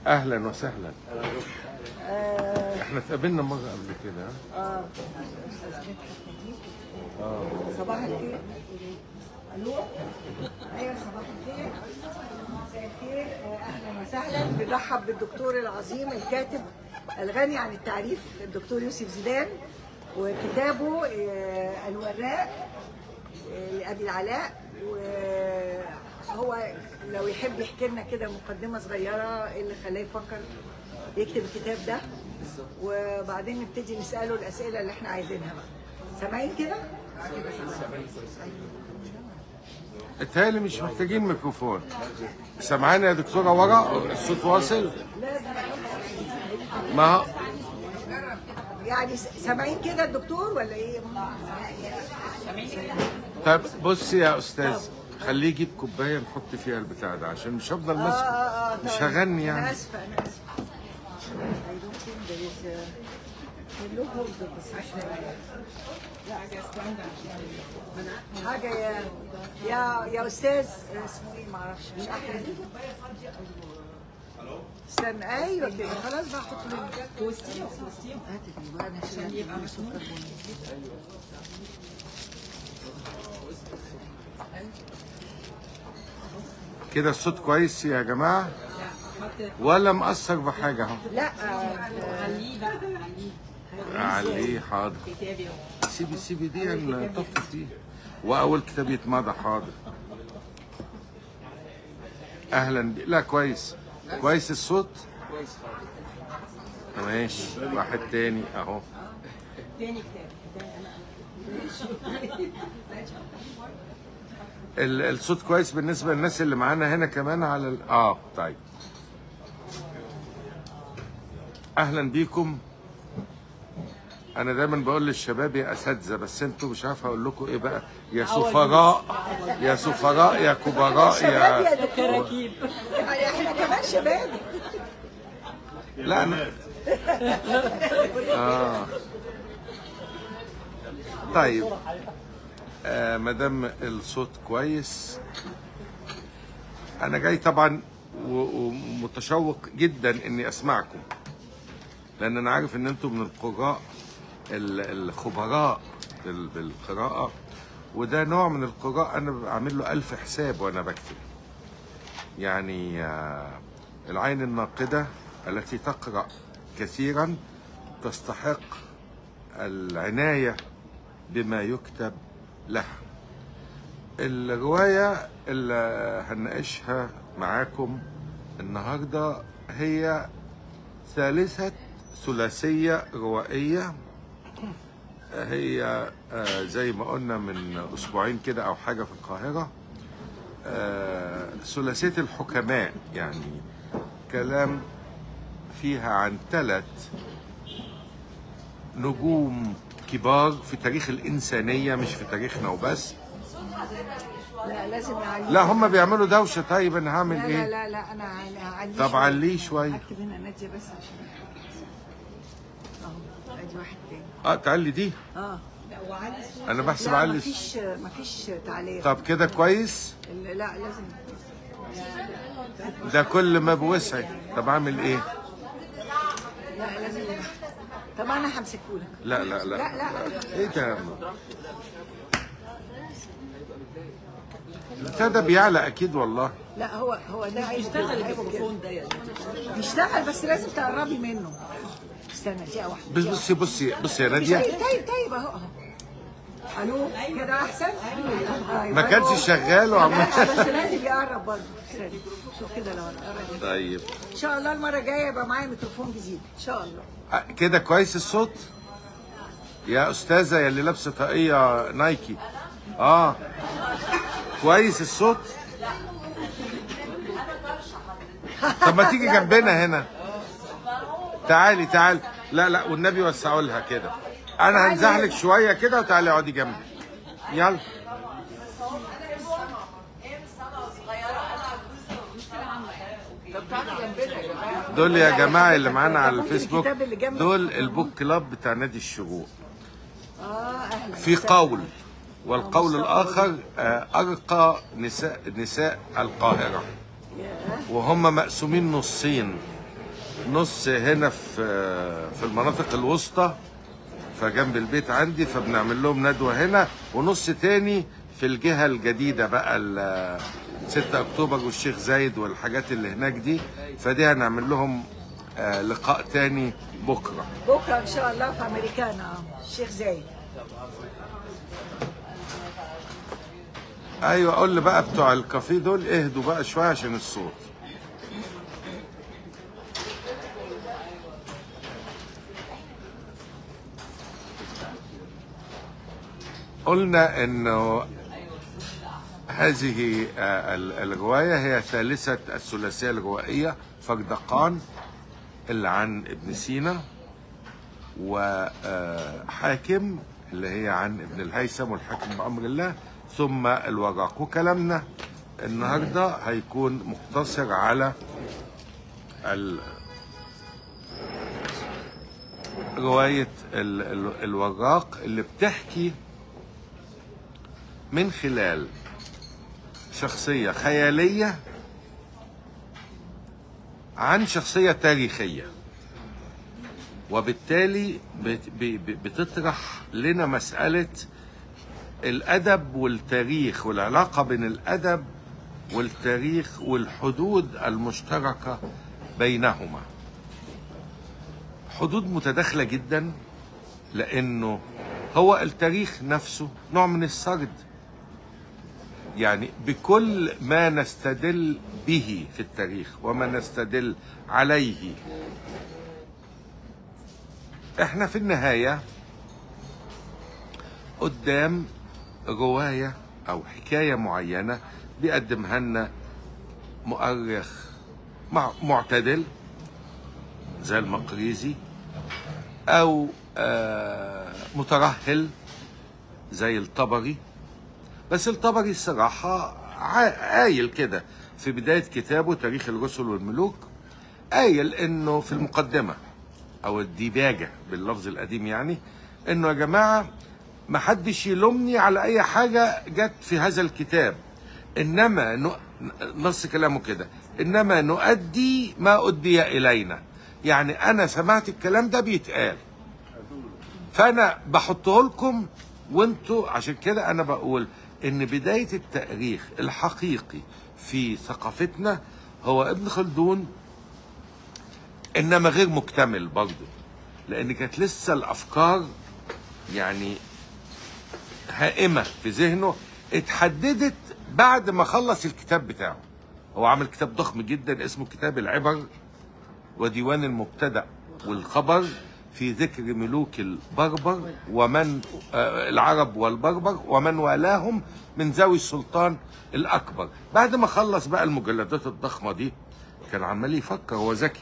اهلا وسهلا آه احنا اتقابلنا مره قبل كده ها؟ آه أستاذ مدحت نجيب اه صباح الخير الو ايوه صباح الخير مساء الخير آه، اهلا وسهلا بنرحب بالدكتور العظيم الكاتب الغني عن التعريف الدكتور يوسف زيدان وكتابه آه، الوراق آه، لابي العلاء وهو لو يحب يحكي لنا كده مقدمه صغيره ايه اللي خلاه يفكر يكتب الكتاب ده وبعدين نبتدي نساله الاسئله اللي احنا عايزينها بقى سامعين كده؟ اتهيألي مش محتاجين ميكروفون سامعانا يا دكتوره ورا الصوت واصل ما هو- يعني س- سامعين كده الدكتور ولا ايه؟ طب بص يا استاذ خليه يجيب كوبايه نحط فيها البتاع ده عشان مش هفضل اه ماسكه اه اه مش طيب. هغني انا يعني اسفه انا اسفه I don't think there is a له holder بس مش لا. حاجة يا يا يا استاذ اسمه ايه معرفش مش احمد استنى ايوه كده خلاص بقى حط له توستي هات اللي بقى انا عشان يبقى سكر بني كده الصوت كويس يا جماعه ولا مأثر بحاجه اهو لا آه، عليه حاضر سيبي سيبي دي نطفي فيه واول كتاب يتمضى حاضر اهلا بي. لا كويس كويس الصوت ماشي واحد تاني اهو ال- الصوت كويس بالنسبه للناس اللي معانا هنا كمان على ال... اه طيب اهلا بيكم انا دايما بقول للشباب يا اساتذه بس انتوا مش عارف اقول لكم ايه بقى يا سفراء يا سفراء يا كبراء شباب يا يا دكتور يعني احنا كمان شباب لا انا اه طيب آه مادام الصوت كويس انا جاي طبعا و- ومتشوق جدا اني اسمعكم لان انا عارف ان انتم من القراء ال- الخبراء بال- بالقراءه وده نوع من القراء انا بعمل له الف حساب وانا بكتب يعني آه، العين الناقده التي تقرا كثيرا تستحق العنايه بما يكتب لها الروايه اللي هنناقشها معاكم النهارده هي ثالثه ثلاثيه روائيه هي آه، زي ما قلنا من اسبوعين كده او حاجه في القاهره آه، ثلاثيه الحكماء يعني كلام فيها عن ثلاث نجوم كبار في تاريخ الإنسانية مش في تاريخنا وبس لا لازم نعلي لا هم بيعملوا دوشة طيب أنا هعمل لا لا إيه لا لا انا هعلي- هعلي طب شوية. عليه شوية اكتب هنا ناديه بس عشان اهو ادي واحد تاني اه تعلي دي اه أنا بحسب لا علي مفيش مفيش تعليق طب كده كويس ال- لا لازم ده كل ما بوسعي طب أعمل إيه لا لازم طب انا همسكه لك لا لا لا, لا، لا. إيه ده ابتدى بيعلى أكيد والله لا هو هو ده بيشتغل الميكروفون ده يعني بيشتغل بس لازم تقربي منه استنى دقيقه واحده بس بصي بصي بصي يا نادية طيب طيب طيب اهو اهو الو كده احسن أيوة. ما كانش شغال وعمال لا، بس لازم يقرب برضه استنى. شوف كده لو انا قرب طيب ان شاء الله المره الجايه يبقى معايا ميكروفون جديد ان شاء الله آه، كده كويس الصوت يا استاذه يا اللي لابسه طاقيه نايكي اه كويس الصوت طب ما تيجي جنبنا هنا تعالي تعالي لا لا والنبي وسعوا لها كده انا هنزحلك شويه كده وتعالي اقعدي جنبي يلا دول يا جماعه اللي معانا على ممكن الفيسبوك الكتاب اللي جنبك؟ دول البوك كلاب بتاع نادي الشروق اه اهلا في قول والقول الاخر آه، ارقى نساء نساء القاهره ياه. وهم مقسومين نصين نص هنا في في المناطق الوسطى فجنب البيت عندي فبنعمل لهم ندوه هنا ونص تاني في الجهه الجديده بقى ال 6 اكتوبر والشيخ زايد والحاجات اللي هناك دي فدي هنعمل لهم آه، لقاء تاني بكره بكره ان شاء الله في امريكانا آه، الشيخ زايد ايوه قول لي بقى بتوع الكافيه دول اهدوا بقى شويه عشان الصوت قلنا انه هذه آه، ال- الروايه هي ثالثه الثلاثيه الروائيه فردقان اللي عن ابن سينا وحاكم اللي هي عن ابن الهيثم والحاكم بأمر الله ثم الوراق وكلامنا النهارده هيكون مقتصر على ال- رواية ال- ال- الوراق اللي بتحكي من خلال شخصية خيالية عن شخصية تاريخية وبالتالي بت- ب- ب- بتطرح لنا مسألة الأدب والتاريخ والعلاقة بين الأدب والتاريخ والحدود المشتركة بينهما حدود متداخلة جدا لأنه هو التاريخ نفسه نوع من السرد يعني بكل ما نستدل به في التاريخ وما نستدل عليه احنا في النهاية قدام رواية أو حكاية معينة بيقدمها لنا مؤرخ مع- معتدل زي المقريزي أو آه، مترهل زي الطبري بس الطبري الصراحة عا- قايل كده في بداية كتابه تاريخ الرسل والملوك قايل انه في المقدمة او الديباجة باللفظ القديم يعني انه يا جماعة ما حدش يلومني على اي حاجة جت في هذا الكتاب انما ن- نص كلامه كده انما نؤدي ما ادي الينا يعني انا سمعت الكلام ده بيتقال فانا بحطه لكم وانتوا عشان كده انا بقول ان بدايه التاريخ الحقيقي في ثقافتنا هو ابن خلدون انما غير مكتمل برضه لان كانت لسه الافكار يعني هائمه في ذهنه اتحددت بعد ما خلص الكتاب بتاعه هو عمل كتاب ضخم جدا اسمه كتاب العبر وديوان المبتدأ والخبر في ذكر ملوك البربر ومن آه، العرب والبربر ومن والاهم من ذوي السلطان الأكبر بعد ما خلص بقى المجلدات الضخمة دي كان عمال يفكر هو ذكي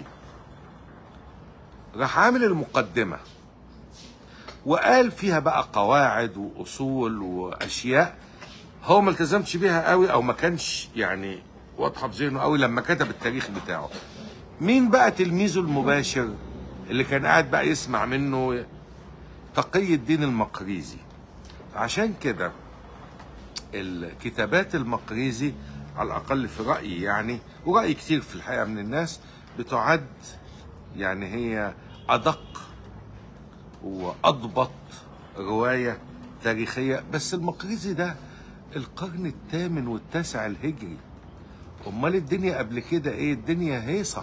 راح عامل المقدمة وقال فيها بقى قواعد وأصول وأشياء هو ما التزمش بيها قوي أو ما كانش يعني واضحة في ذهنه قوي لما كتب التاريخ بتاعه مين بقى تلميذه المباشر اللي كان قاعد بقى يسمع منه تقي الدين المقريزي عشان كده الكتابات المقريزي على الأقل في رأيي يعني ورأي كتير في الحقيقة من الناس بتعد يعني هي أدق وأضبط رواية تاريخية بس المقريزي ده القرن الثامن والتاسع الهجري أمال الدنيا قبل كده إيه الدنيا هيصة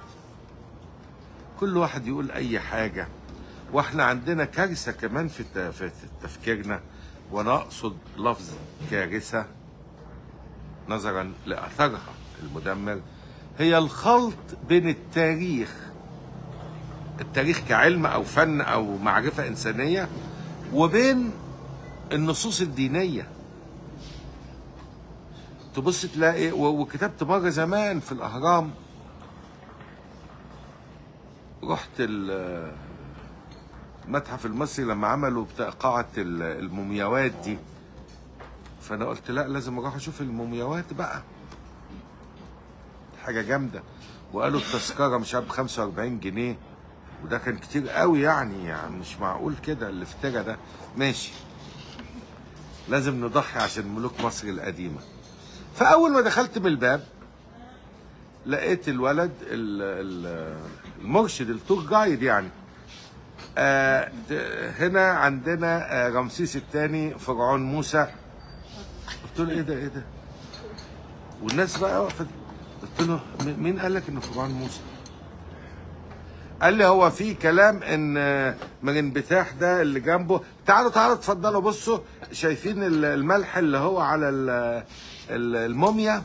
كل واحد يقول أي حاجة واحنا عندنا كارثة كمان في الت- في تفكيرنا وانا اقصد لفظ كارثة نظرا لأثرها المدمر هي الخلط بين التاريخ التاريخ كعلم او فن او معرفة انسانية وبين النصوص الدينية تبص تلاقي و- وكتبت مرة زمان في الأهرام رحت ال- المتحف المصري لما عملوا بتاع قاعة ال- المومياوات دي فأنا قلت لا لازم أروح أشوف المومياوات بقى حاجة جامدة وقالوا التذكرة مش عارف ب 45 جنيه وده كان كتير قوي يعني يعني مش معقول كده الافتراء ده ماشي لازم نضحي عشان ملوك مصر القديمة فأول ما دخلت من الباب لقيت الولد ال- ال- المرشد التور جايد يعني آه ت- هنا عندنا آه رمسيس الثاني فرعون موسى قلت له ايه ده ايه ده والناس بقى وقفت قلت له "م- مين قال لك انه فرعون موسى قال لي هو في كلام ان آه، من بتاح ده اللي جنبه تعالوا تعالوا اتفضلوا بصوا شايفين ال- الملح اللي هو على ال- ال- الموميا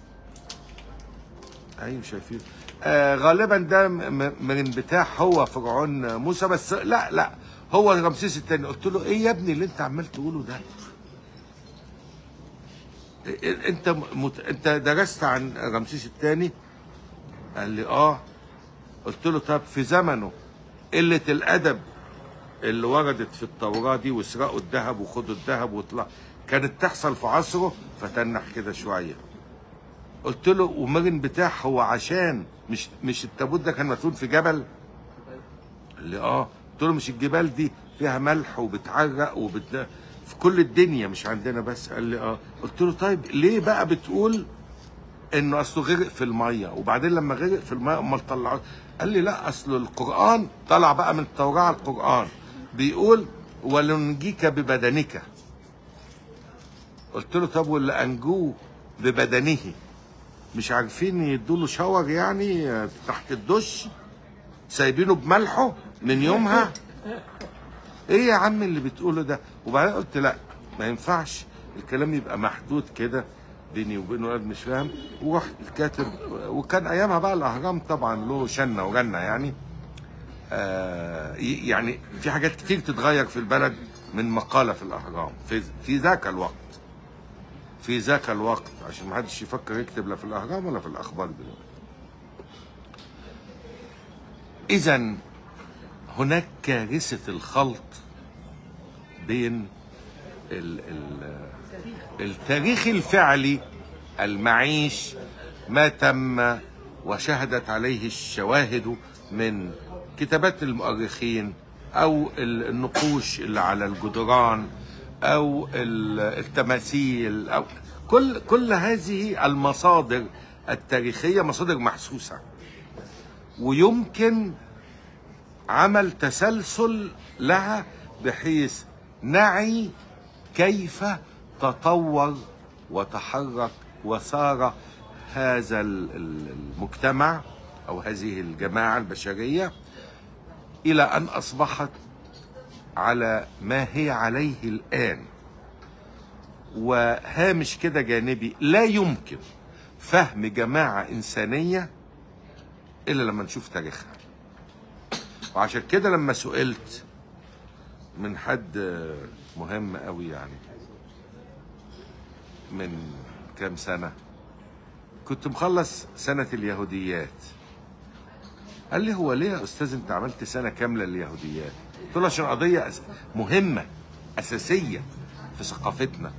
ايوه شايفين آه غالبا ده م- م- من بتاع هو فرعون موسى بس لا لا هو رمسيس الثاني قلت له ايه يا ابني اللي انت عمال تقوله ده إيه- انت مت... انت درست عن رمسيس الثاني قال لي اه قلت له طب في زمنه قله الادب اللي وردت في التوراه دي واسرقوا الذهب وخدوا الذهب وطلع كانت تحصل في عصره فتنح كده شويه قلت له ومرن بتاع هو عشان مش مش التابوت ده كان مدفون في جبل قال لي اه قلت له مش الجبال دي فيها ملح وبتعرق وبت في كل الدنيا مش عندنا بس قال لي اه قلت له طيب ليه بقى بتقول انه اصله غرق في الميه وبعدين لما غرق في الميه امال طلعوه قال لي لا اصل القران طلع بقى من التوراه على القران بيقول ولنجيك ببدنك قلت له طب واللي انجوه ببدنه مش عارفين يدوا له شاور يعني آه، تحت الدش سايبينه بملحه من يومها ايه يا عم اللي بتقوله ده وبعدين قلت لا ما ينفعش الكلام يبقى محدود كده بيني وبينه الواد مش فاهم ورحت كاتب وكان ايامها بقى الاهرام طبعا له شنه وجنه يعني آه ي- يعني في حاجات كتير تتغير في البلد من مقاله في الاهرام في في ذاك الوقت في ذاك الوقت عشان ما حدش يفكر يكتب لا في الاهرام ولا في الاخبار دلوقتي اذا هناك كارثه الخلط بين ال ال التاريخ الفعلي المعيش ما تم وشهدت عليه الشواهد من كتابات المؤرخين او ال- النقوش اللي على الجدران او ال- التماثيل او كل كل هذه المصادر التاريخيه مصادر محسوسه ويمكن عمل تسلسل لها بحيث نعي كيف تطور وتحرك وسار هذا ال- ال- المجتمع او هذه الجماعه البشريه الى ان اصبحت على ما هي عليه الان وهامش كده جانبي لا يمكن فهم جماعه انسانيه الا لما نشوف تاريخها وعشان كده لما سئلت من حد مهم قوي يعني من كام سنة كنت مخلص سنة اليهوديات قال لي هو ليه يا أستاذ أنت عملت سنة كاملة لليهوديات قلت له عشان قضية أس- مهمة أساسية في ثقافتنا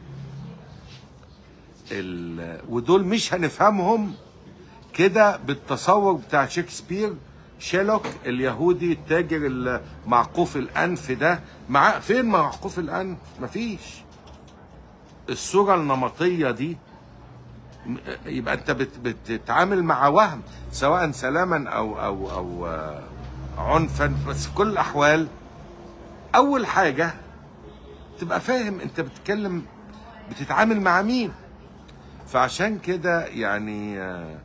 ال... ودول مش هنفهمهم كده بالتصور بتاع شكسبير شيلوك اليهودي التاجر المعقوف الانف ده مع فين معقوف الانف مفيش الصوره النمطيه دي م- يبقى انت بت بتتعامل مع وهم سواء سلاما او او او آه، عنفا بس في كل الاحوال اول حاجه تبقى فاهم انت بتتكلم بتتعامل مع مين فعشان كده يعني آه،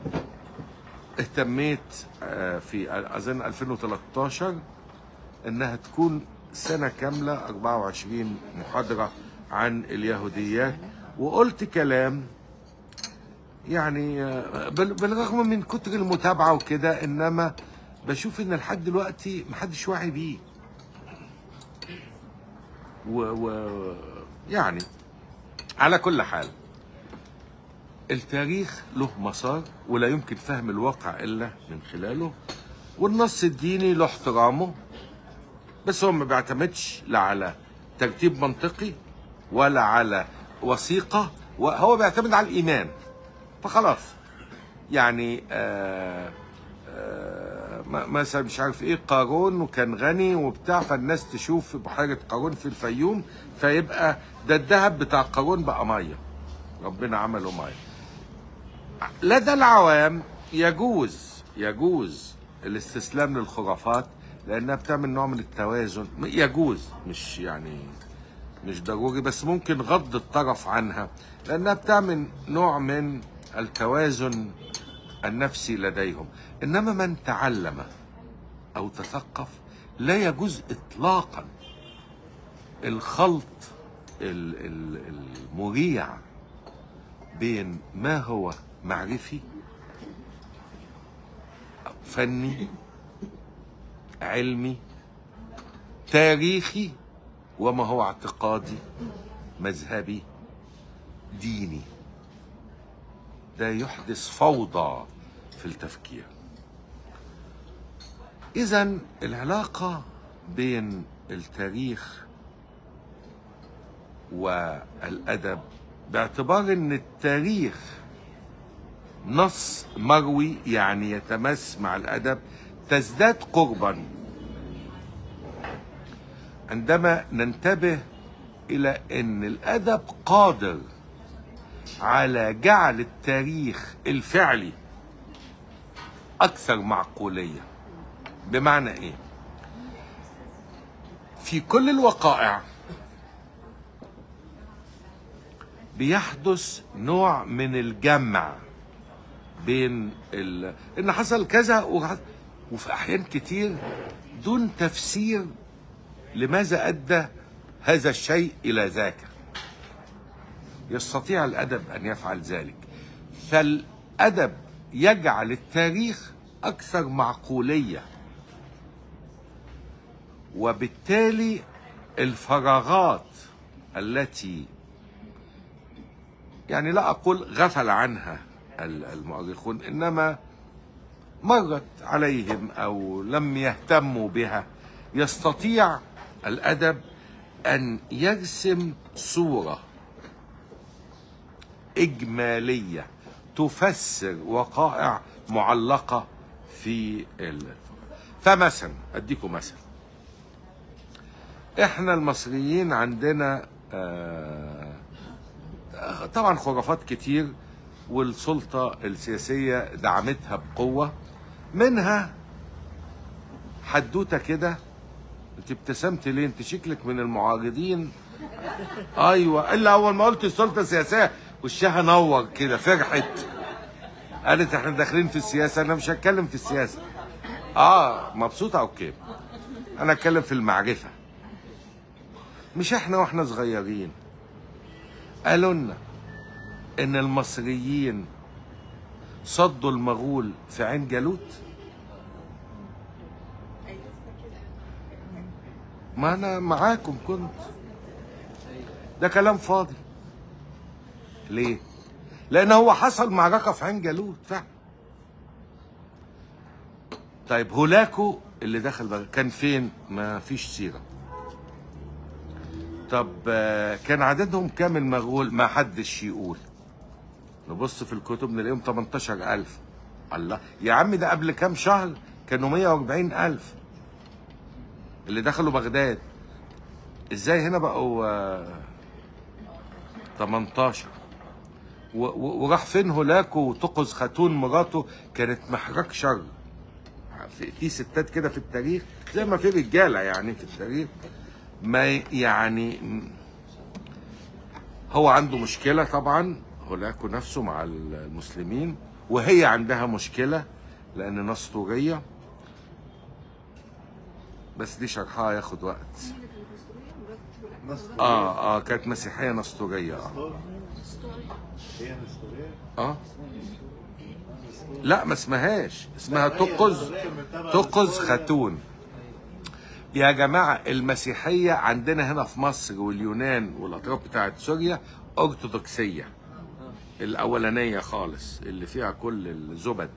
اهتميت آه، في اظن 2013 انها تكون سنه كامله 24 محاضره عن اليهوديات وقلت كلام يعني آه، بال- بالرغم من كتر المتابعه وكده انما بشوف ان لحد دلوقتي محدش واعي بيه و, و يعني على كل حال التاريخ له مسار ولا يمكن فهم الواقع الا من خلاله والنص الديني له احترامه بس هو ما بيعتمدش لا على ترتيب منطقي ولا على وثيقه وهو بيعتمد على الايمان فخلاص يعني آه آه م- مثلا مش عارف ايه قارون وكان غني وبتاع فالناس تشوف بحيره قارون في الفيوم فيبقى ده الذهب بتاع قارون بقى ميه ربنا عمله ميه لدى العوام يجوز يجوز الاستسلام للخرافات لانها بتعمل نوع من التوازن يجوز مش يعني مش ضروري بس ممكن غض الطرف عنها لانها بتعمل نوع من التوازن النفسي لديهم انما من تعلم او تثقف لا يجوز اطلاقا الخلط ال- ال- المريع بين ما هو معرفي فني علمي تاريخي وما هو اعتقادي مذهبي ديني ده يحدث فوضى في التفكير اذا العلاقه بين التاريخ والادب باعتبار ان التاريخ نص مروي يعني يتمس مع الادب تزداد قربا عندما ننتبه الى ان الادب قادر على جعل التاريخ الفعلي اكثر معقوليه بمعنى ايه في كل الوقائع بيحدث نوع من الجمع بين ال... ان حصل كذا وحصل... وفي احيان كتير دون تفسير لماذا ادى هذا الشيء الى ذاك يستطيع الادب ان يفعل ذلك فالادب يجعل التاريخ اكثر معقوليه وبالتالي الفراغات التي يعني لا اقول غفل عنها ال- المؤرخون انما مرت عليهم او لم يهتموا بها يستطيع الادب ان يرسم صوره اجماليه تفسر وقائع معلقه في ال... فمثلا اديكم مثل احنا المصريين عندنا آه طبعا خرافات كتير والسلطة السياسية دعمتها بقوة منها حدوتة كده انت ابتسمت ليه انت شكلك من المعارضين ايوه الا اول ما قلت السلطة السياسية وشها نور كده فرحت قالت احنا داخلين في السياسة انا مش هتكلم في السياسة اه مبسوطة اوكي انا اتكلم في المعرفة مش احنا واحنا صغيرين قالوا لنا ان المصريين صدوا المغول في عين جالوت ما انا معاكم كنت ده كلام فاضي ليه لان هو حصل معركه في عين جالوت فعلا طيب هولاكو اللي دخل بقى كان فين ما فيش سيره طب آه، كان عددهم كام المغول ما حدش يقول نبص في الكتب نلاقيهم 18000 الله يا عم ده قبل كام شهر كانوا 140000 اللي دخلوا بغداد ازاي هنا بقوا آه، 18 و- و- وراح فين هولاكو وتقز خاتون مراته كانت محرك شر في, في ستات كده في التاريخ زي ما في رجاله يعني في التاريخ ما يعني هو عنده مشكله طبعا هولاكو نفسه مع المسلمين وهي عندها مشكله لان نسطوريه بس دي شرحها ياخد وقت اه اه كانت مسيحيه نسطوريه اه هي نسطورية اه لا ما اسمهاش اسمها تقز تقز خاتون يا جماعة المسيحية عندنا هنا في مصر واليونان والأطراف بتاعت سوريا أرثوذكسية الأولانية خالص اللي فيها كل الزبد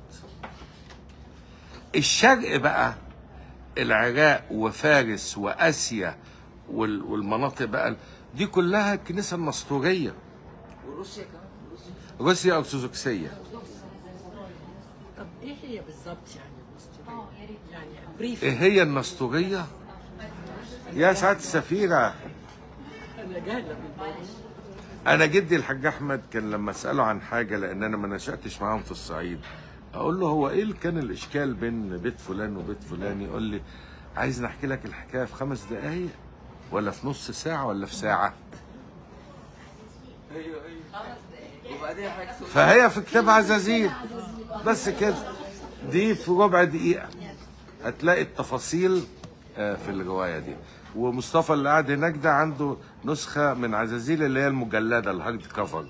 الشرق بقى العراق وفارس وآسيا وال- والمناطق بقى دي كلها الكنيسة النسطورية وروسيا كمان روسيا روسيا أرثوذكسية طب ايه هي بالظبط يعني الاسطوريه؟ يعني بريف ايه هي النسطورية؟ يا سعادة السفيرة انا جاهله بالموضوع انا جدي الحاج احمد كان لما اساله عن حاجه لان انا ما نشاتش معاهم في الصعيد اقول له هو ايه اللي كان الاشكال بين بيت فلان وبيت فلان يقول لي عايز نحكي لك الحكايه في خمس دقائق ولا في نص ساعه ولا في ساعه ايوه ايوه وبعدين حضرتك تقول فهي في كتاب عزازيل بس كده دي في ربع دقيقة هتلاقي التفاصيل آه، في الرواية دي ومصطفى اللي قاعد هناك ده عنده نسخة من عزازيل اللي هي المجلدة الهارد كفر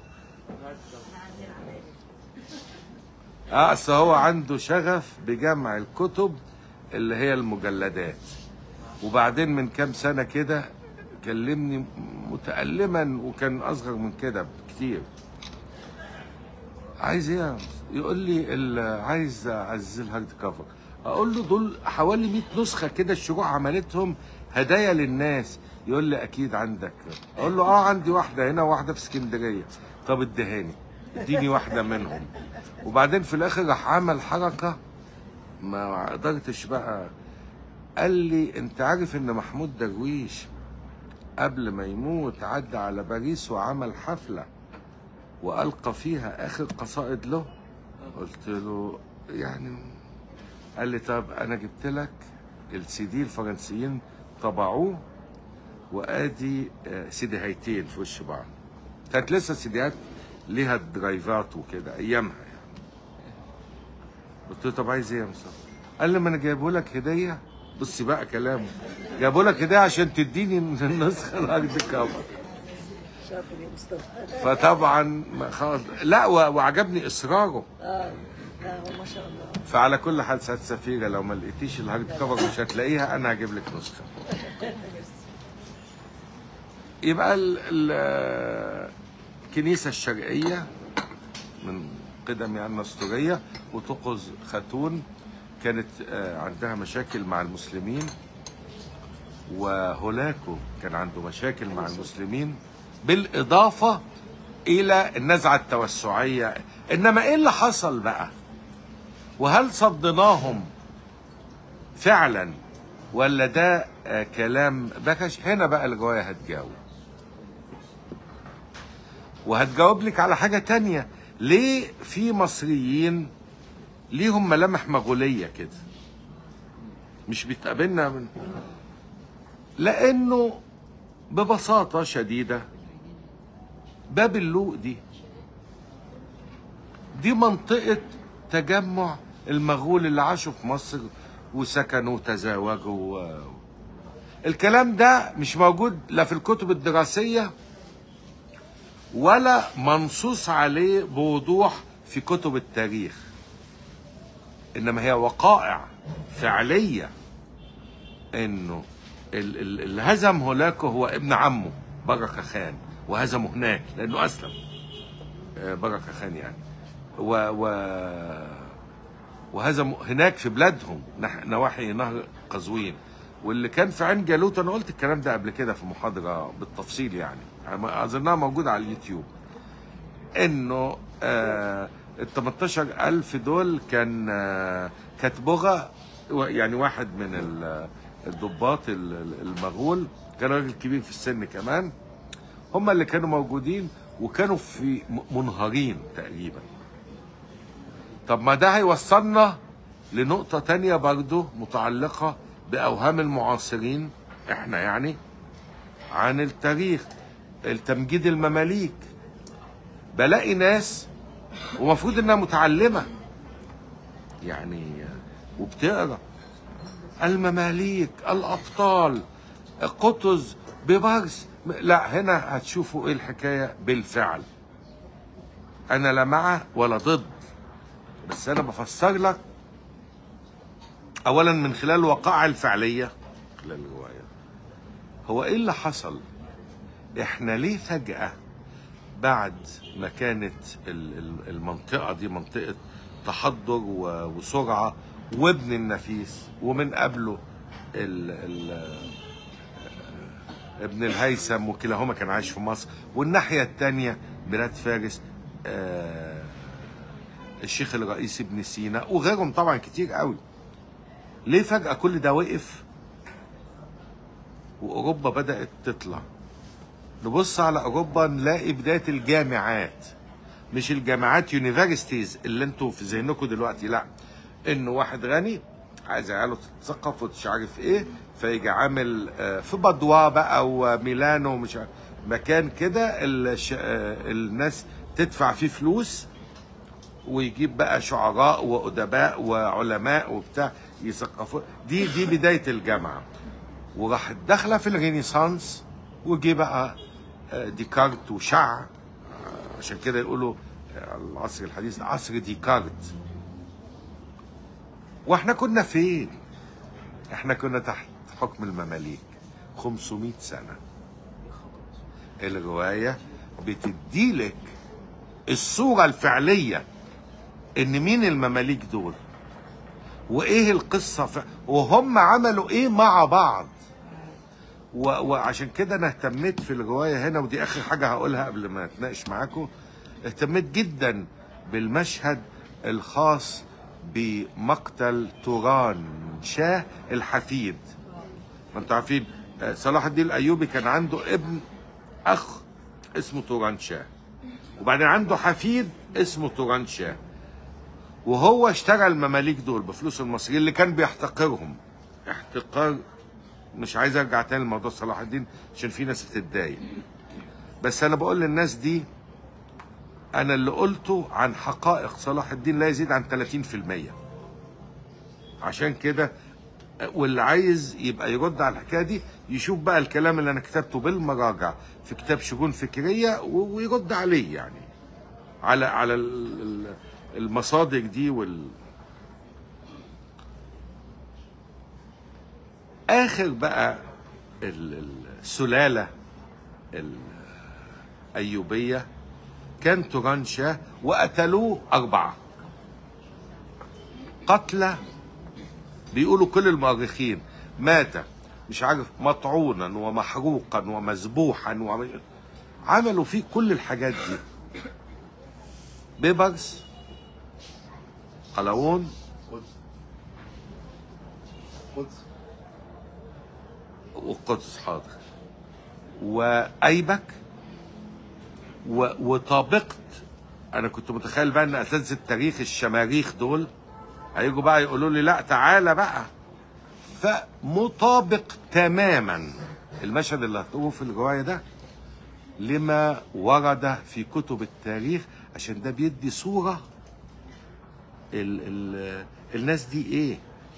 اه اصل هو عنده شغف بجمع الكتب اللي هي المجلدات وبعدين من كام سنة كده كلمني متألما وكان أصغر من كده بكتير عايز ايه يا مس- يقول لي ال- عايز اعزل هارد كفر اقول له دول حوالي 100 نسخه كده الشروق عملتهم هدايا للناس يقول لي اكيد عندك اقول له اه عندي واحده هنا وواحده في اسكندريه طب اديهاني اديني واحده منهم وبعدين في الاخر راح عمل حركه ما قدرتش بقى قال لي انت عارف ان محمود درويش قبل ما يموت عدى على باريس وعمل حفله والقى فيها اخر قصائد له قلت له يعني قال لي طب انا جبت لك السي دي الفرنسيين طبعوه وادي آه، سيديهايتين في وش بعض كانت لسه السيديهات ليها درايفات وكده ايامها يعني قلت له طب عايز ايه يا مصطفى؟ قال لي ما انا جايبه لك هديه بصي بقى كلامه جايبه لك هديه عشان تديني النسخه الهارد كفر شاطر يا مصطفى فطبعا ما خلاص لا و- وعجبني اصراره اه لا هو ما شاء الله فعلى كل حال سعاده سفيره لو ما لقيتيش الهارد كفر مش هتلاقيها انا هجيب لك نسخه يبقى ال- ال- الكنيسه الشرقيه من قدم يعني النسطوريه وتقظ خاتون كانت آه، عندها مشاكل مع المسلمين وهولاكو كان عنده مشاكل مع المسلمين بالإضافة إلى النزعة التوسعية إنما إيه اللي حصل بقى وهل صدناهم فعلا ولا ده آه، كلام بكش هنا بقى الرواية هتجاوب وهتجاوب لك على حاجة تانية ليه في مصريين ليهم ملامح مغولية كده مش بتقابلنا من لانه ببساطه شديده باب اللوق دي دي منطقه تجمع المغول اللي عاشوا في مصر وسكنوا وتزاوجوا و... الكلام ده مش موجود لا في الكتب الدراسيه ولا منصوص عليه بوضوح في كتب التاريخ انما هي وقائع فعليه انه ال- ال- اللي هزم هولاكو هو ابن عمه بركه خان وهزمه هناك لانه اسلم آه، بركه خان يعني و و وهزموا هناك في بلادهم نح- نواحي نهر قزوين واللي كان في عين جالوت انا قلت الكلام ده قبل كده في محاضره بالتفصيل يعني اظنها موجوده على اليوتيوب انه آه ال 18000 دول كان آه كانت بغى و- يعني واحد من ال- الضباط ال- ال- المغول كان راجل كبير في السن كمان هم اللي كانوا موجودين وكانوا في م- منهارين تقريبا طب ما ده هيوصلنا لنقطة تانية برضو متعلقة بأوهام المعاصرين احنا يعني عن التاريخ التمجيد المماليك بلاقي ناس ومفروض انها متعلمة يعني وبتقرا المماليك الابطال قطز ببرس لا هنا هتشوفوا ايه الحكايه بالفعل انا لا مع ولا ضد بس انا بفسر لك اولا من خلال الوقائع الفعليه خلال الروايه هو ايه اللي حصل احنا ليه فجاه بعد ما كانت ال- ال- المنطقه دي منطقه تحضر و- وسرعه وابن النفيس ومن قبله ال ال ابن الهيثم وكلاهما كان عايش في مصر والناحيه الثانيه بلاد فارس آه، الشيخ الرئيسي ابن سينا وغيرهم طبعا كتير قوي ليه فجاه كل ده وقف واوروبا بدات تطلع نبص على اوروبا نلاقي بدايه الجامعات مش الجامعات يونيفرسيتيز اللي انتوا في ذهنكم دلوقتي لا انه واحد غني عايز عياله تتثقف ومش عارف ايه فيجي عامل آه، في بادوا بقى وميلانو مش عارف مكان كده الش- آه، الناس تدفع فيه فلوس ويجيب بقى شعراء وادباء وعلماء وبتاع يثقفوا دي دي بدايه الجامعه وراحت داخله في الرينيسانس وجي بقى آه، ديكارت وشع آه، عشان كده يقولوا آه، العصر الحديث عصر ديكارت واحنا كنا فين احنا كنا تحت حكم المماليك 500 سنه الروايه بتديلك الصوره الفعليه ان مين المماليك دول وايه القصه ف... وهم عملوا ايه مع بعض و... وعشان كده انا اهتميت في الروايه هنا ودي اخر حاجه هقولها قبل ما اتناقش معاكم اهتميت جدا بالمشهد الخاص بمقتل توران شاه الحفيد ما انتوا عارفين آه، صلاح الدين الايوبي كان عنده ابن اخ اسمه توران شاه وبعدين عنده حفيد اسمه توران شاه وهو اشترى المماليك دول بفلوس المصريين اللي كان بيحتقرهم احتقار مش عايز ارجع تاني لموضوع صلاح الدين عشان في ناس بتتضايق بس انا بقول للناس دي انا اللي قلته عن حقائق صلاح الدين لا يزيد عن 30% عشان كده واللي عايز يبقى يرد على الحكايه دي يشوف بقى الكلام اللي انا كتبته بالمراجع في كتاب شجون فكريه و- ويرد عليه يعني على على ال- ال- المصادر دي وال اخر بقى ال- السلاله الايوبيه كان توران شاه وقتلوه اربعه قتلى بيقولوا كل المؤرخين مات مش عارف مطعونا ومحروقا ومذبوحا و... عملوا فيه كل الحاجات دي بيبرس قلاوون قدس قدس والقدس حاضر وايبك و... وطابقت انا كنت متخيل بقى ان اساتذه التاريخ الشماريخ دول هيجوا بقى يقولوا لي لا تعالى بقى فمطابق تماما المشهد اللي هتقوله في الروايه ده لما ورد في كتب التاريخ عشان ده بيدي صوره ال ال الناس دي ايه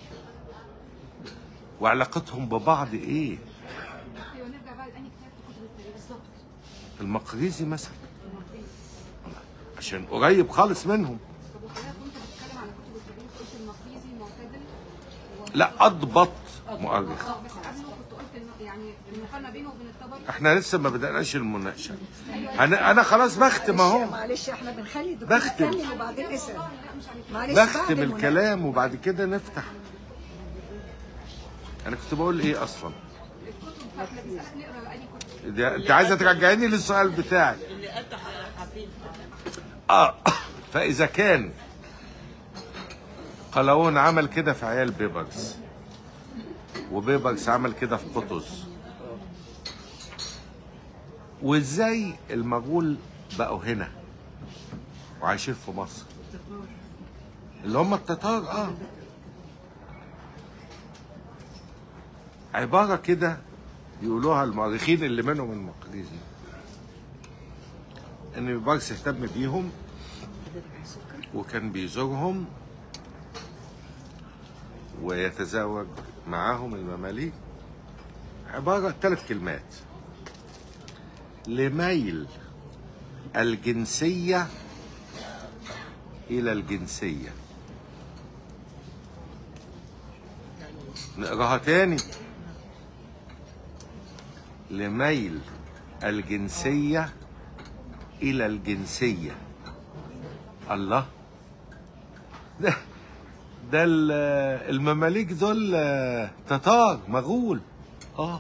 وعلاقتهم ببعض ايه ايوه نرجع بقى لاني كتاب في كتب التاريخ بالظبط المقريزي مثلا عشان قريب خالص منهم طب وحضرتك وانت بتتكلم على كتب التاريخ قلت المقريزي معتدل و... لا اضبط مؤرخ اه بس قبله كنت قلت انه يعني المقارنه بينه وبين الطبري احنا لسه ما بدأناش المناقشه انا انا خلاص بختم اهو معلش احنا بنخلي الدكتور بختم. يكمل وبعدين اسال معلش بختم بعد المناقشة. الكلام وبعد كده نفتح انا كنت بقول ايه اصلا الكتب فاحنا بنسالك نقرا اني كتب ده انت عايزه ترجعيني للسؤال بتاعك اللي قتل حفيد اه فاذا كان قلاوون عمل كده في عيال بيبرس وبيبرس عمل كده في قطز وازاي المغول بقوا هنا وعايشين في مصر اللي هم التتار اه عبارة كده يقولوها المؤرخين اللي منهم المقريزي ان بيبرس اهتم بيهم وكان بيزورهم ويتزوج معاهم المماليك عبارة ثلاث كلمات لميل الجنسية إلى الجنسية نقراها تاني لميل الجنسية إلى الجنسية الله ده ده ال- المماليك دول آه، تتار مغول اه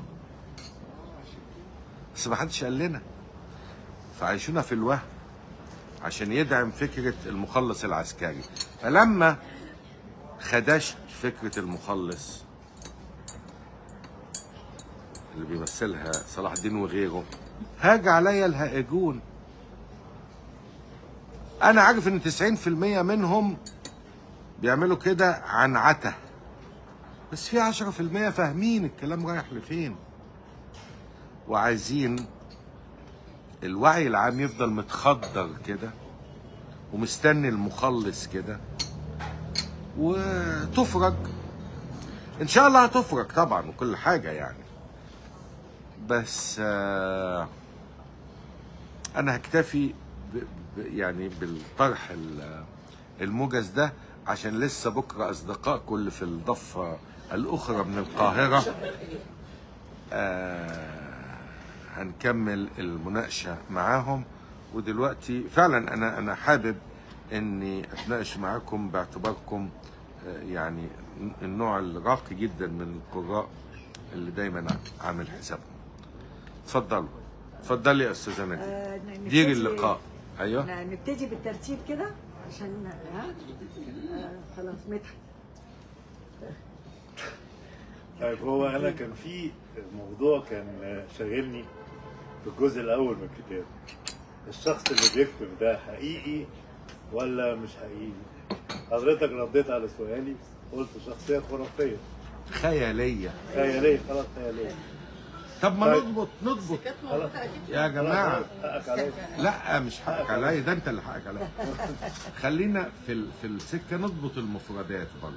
بس ما حدش قال لنا فعايشونا في الوهم عشان يدعم فكرة المخلص العسكري فلما خدشت فكرة المخلص اللي بيمثلها صلاح الدين وغيره هاج عليا الهائجون انا عارف ان 90% منهم بيعملوا كده عن عته بس في 10% فاهمين الكلام رايح لفين وعايزين الوعي العام يفضل متخدر كده ومستني المخلص كده وتفرج ان شاء الله هتفرج طبعا وكل حاجه يعني بس آه انا هكتفي ب ب يعني بالطرح ال- الموجز ده عشان لسه بكره اصدقائكم اللي في الضفه الاخرى من القاهره آه هنكمل المناقشه معاهم ودلوقتي فعلا انا انا حابب اني اتناقش معاكم باعتباركم آه، يعني النوع الراقي جدا من القراء اللي دايما عامل حسابهم اتفضلوا اتفضلي يا استاذه ناديه آه، ن- ديري نبتدي- اللقاء ايوه ن- نبتدي بالترتيب كده عشان ها آه، خلاص مدحت طيب هو انا كان في موضوع كان شاغلني في الجزء الاول من الكتاب الشخص اللي بيكتب ده حقيقي ولا مش حقيقي حضرتك رديت على سؤالي قلت شخصيه خرافيه خياليه خياليه خلاص خياليه طب ما طيب. نضبط نضبط كانت موجودة أكيد يا جماعه حقك عليا لا مش حقك عليا ده انت اللي حقك عليا خلينا في ال- في السكه نضبط المفردات برضه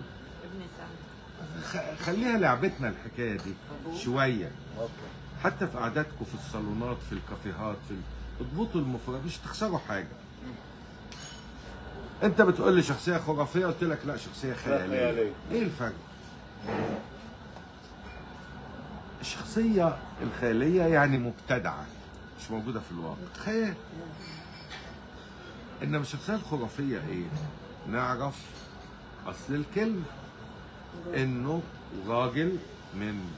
خ- خليها لعبتنا الحكايه دي شويه حتى في قعداتكم في الصالونات في الكافيهات في ال- اضبطوا المفردات مش تخسروا حاجه انت بتقول لي شخصيه خرافيه قلت لك لا شخصيه خياليه خيالية. ايه الفرق الشخصيه الخياليه يعني مبتدعه مش موجوده في الواقع خيال انما الشخصيه الخرافيه ايه نعرف اصل الكلمه انه راجل من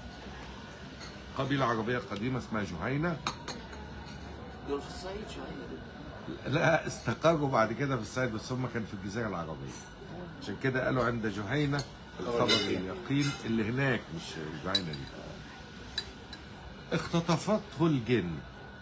قبيله عربيه قديمه اسمها جهينه دول في الصعيد شويه لا استقروا بعد كده في الصعيد بس هم كانوا في الجزيره العربيه عشان كده قالوا عند جهينه الخبر اليقين اللي هناك مش الجهينه دي اختطفته الجن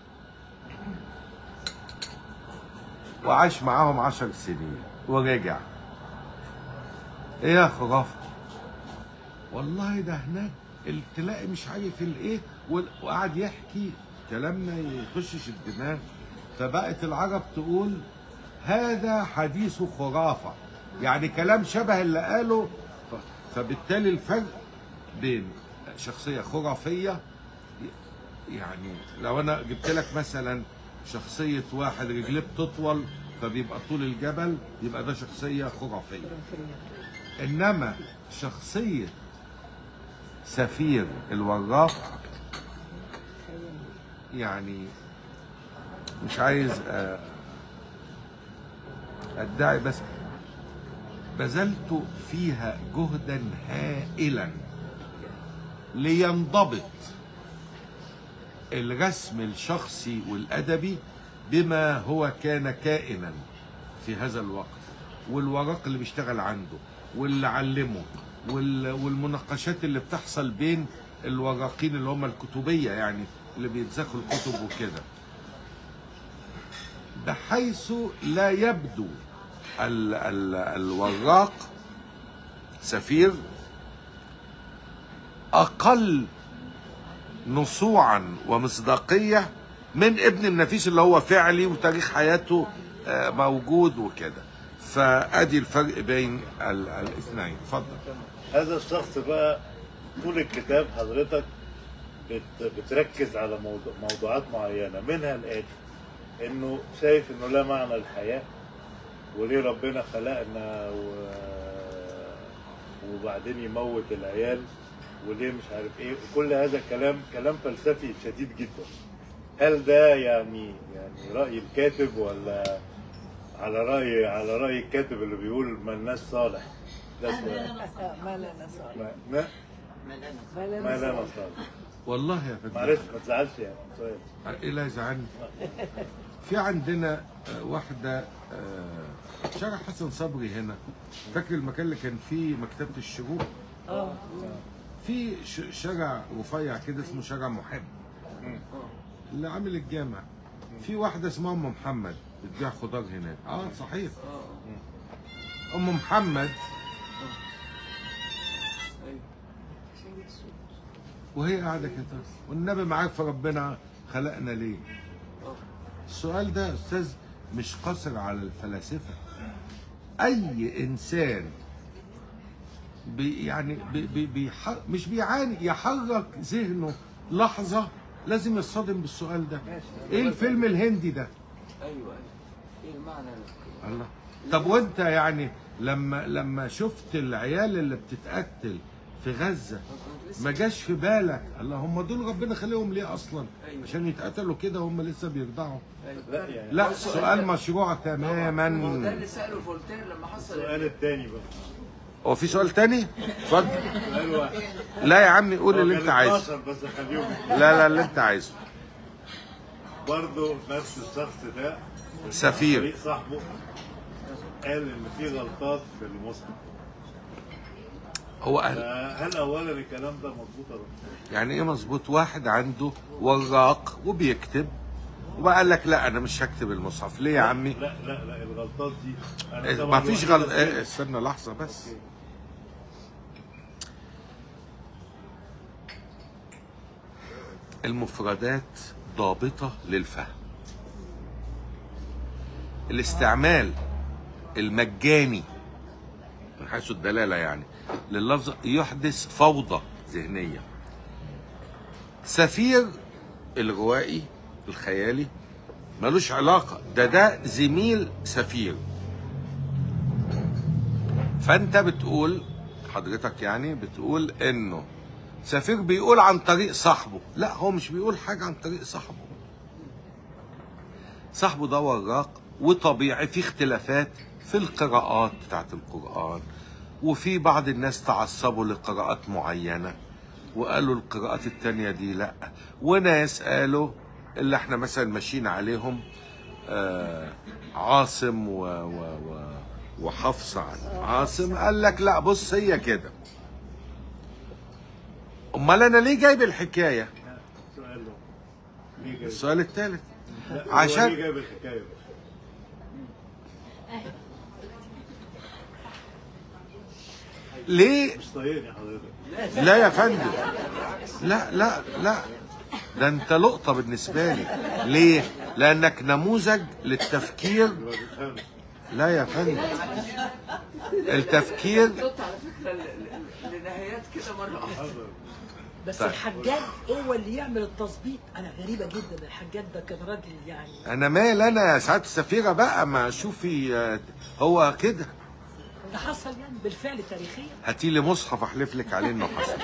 وعاش معاهم عشر سنين ورجع ايه يا خرافه والله ده هناك ال- تلاقي مش عارف الايه وال- وقعد يحكي كلام ما يخشش الدماغ فبقت العرب تقول هذا حديث خرافه يعني كلام شبه اللي قاله ف- فبالتالي الفرق بين شخصيه خرافيه يعني لو انا جبت لك مثلا شخصيه واحد رجليه بتطول فبيبقى طول الجبل يبقى ده شخصيه خرافيه انما شخصيه سفير الوراق يعني مش عايز آه، ادعي بس بذلت فيها جهدا هائلا لينضبط الرسم الشخصي والادبي بما هو كان كائنا في هذا الوقت والورق اللي بيشتغل عنده واللي علمه وال- والمناقشات اللي بتحصل بين الوراقين اللي هم الكتبيه يعني اللي بينسخوا الكتب وكده بحيث لا يبدو ال ال الوراق سفير اقل نصوعا ومصداقيه من ابن النفيس اللي هو فعلي وتاريخ حياته آه، موجود وكده فادي الفرق بين ال- الاثنين اتفضل هذا الشخص بقى طول الكتاب حضرتك بت بتركز على موضوع موضوعات معينه منها الاتي انه شايف انه لا معنى الحياه وليه ربنا خلقنا و... وبعدين يموت العيال وليه مش عارف ايه وكل هذا كلام كلام فلسفي شديد جدا هل ده يعني يعني راي الكاتب ولا على راي على راي الكاتب اللي بيقول ملناش صالح ده سؤال ما لنا صالح ما ما ما لنا ما لا صالح صالح والله يا فندم معلش ما تزعلش يعني سؤال ايه لا يزعلني في عندنا آه، واحده آه، شارع حسن صبري هنا فاكر المكان اللي كان فيه مكتبه الشروق اه في ش- شارع رفيع كده اسمه شارع محب اللي عامل الجامع في واحده اسمها ام محمد بتبيع خضار هناك اه صحيح ام محمد ايوه وهي قاعده كده والنبي معاك في ربنا خلقنا ليه السؤال ده يا استاذ مش قاصر على الفلاسفه اي انسان بي يعني بي بي بيح مش بيعاني يحرك ذهنه لحظه لازم يصطدم بالسؤال ده ايه الفيلم الهندي ده ايوه ايوه ايه المعنى ده؟ الله طب وانت يعني لما لما شفت العيال اللي بتتقتل في غزه ما جاش في بالك الله هم دول ربنا خليهم ليه اصلا أيوة. عشان يتقتلوا كده هم لسه بيرضعوا لا يعني لا سؤال مشروع ما هو ده تماما اللي ساله فولتير لما حصل السؤال الثاني بقى هو في سؤال تاني اتفضل سؤال واحد لا يا عمي قول هو اللي كان انت عايزه 12 بس خليهم لا لا اللي انت عايزه برضه نفس الشخص ده سفير. فريق صاحبه قال ان في غلطات في المصحف هو قال فهل اولا الكلام ده مظبوط ولا لا؟ يعني ايه مظبوط واحد عنده وراق وبيكتب وقال لك لا انا مش هكتب المصحف ليه يا عمي لا لا لا الغلطات دي أنا إيه، طبعاً ما فيش الوحيدة غلط اللي- إيه، استنى لحظه بس المفردات ضابطه للفهم الاستعمال المجاني من حيث الدلاله يعني لللفظ يحدث فوضى ذهنيه سفير الروائي الخيالي ملوش علاقه ده ده زميل سفير فانت بتقول حضرتك يعني بتقول انه سفير بيقول عن طريق صاحبه لا هو مش بيقول حاجه عن طريق صاحبه صاحبه ده وراق وطبيعي في اختلافات في القراءات بتاعت القرآن وفي بعض الناس تعصبوا لقراءات معينة وقالوا القراءات التانية دي لا وناس قالوا اللي احنا مثلا ماشيين عليهم آه عاصم و و و وحفص عن عاصم قال لك لا بص هي كده امال انا ليه جايب الحكايه سؤال له. ليه جايب؟ السؤال الثالث لا، هو عشان- ليه جايب الحكايه بقى؟ ليه مش طايقني حضرتك لا يا فندم لا لا لا ده انت لقطه بالنسبه لي ليه لانك نموذج للتفكير ما بيفهمش لا يا فندم التفكير نط على فكره ل- ل- لنهايات كده مره واحده حضر بس طيب. الحجاج هو اللي يعمل التظبيط انا غريبه جدا الحجاج ده كان راجل يعني انا مال انا يا سعاده السفيره بقى ما شوفي آه، هو كده ده حصل يعني بالفعل تاريخيا هاتي لي مصحف احلف لك عليه انه حصل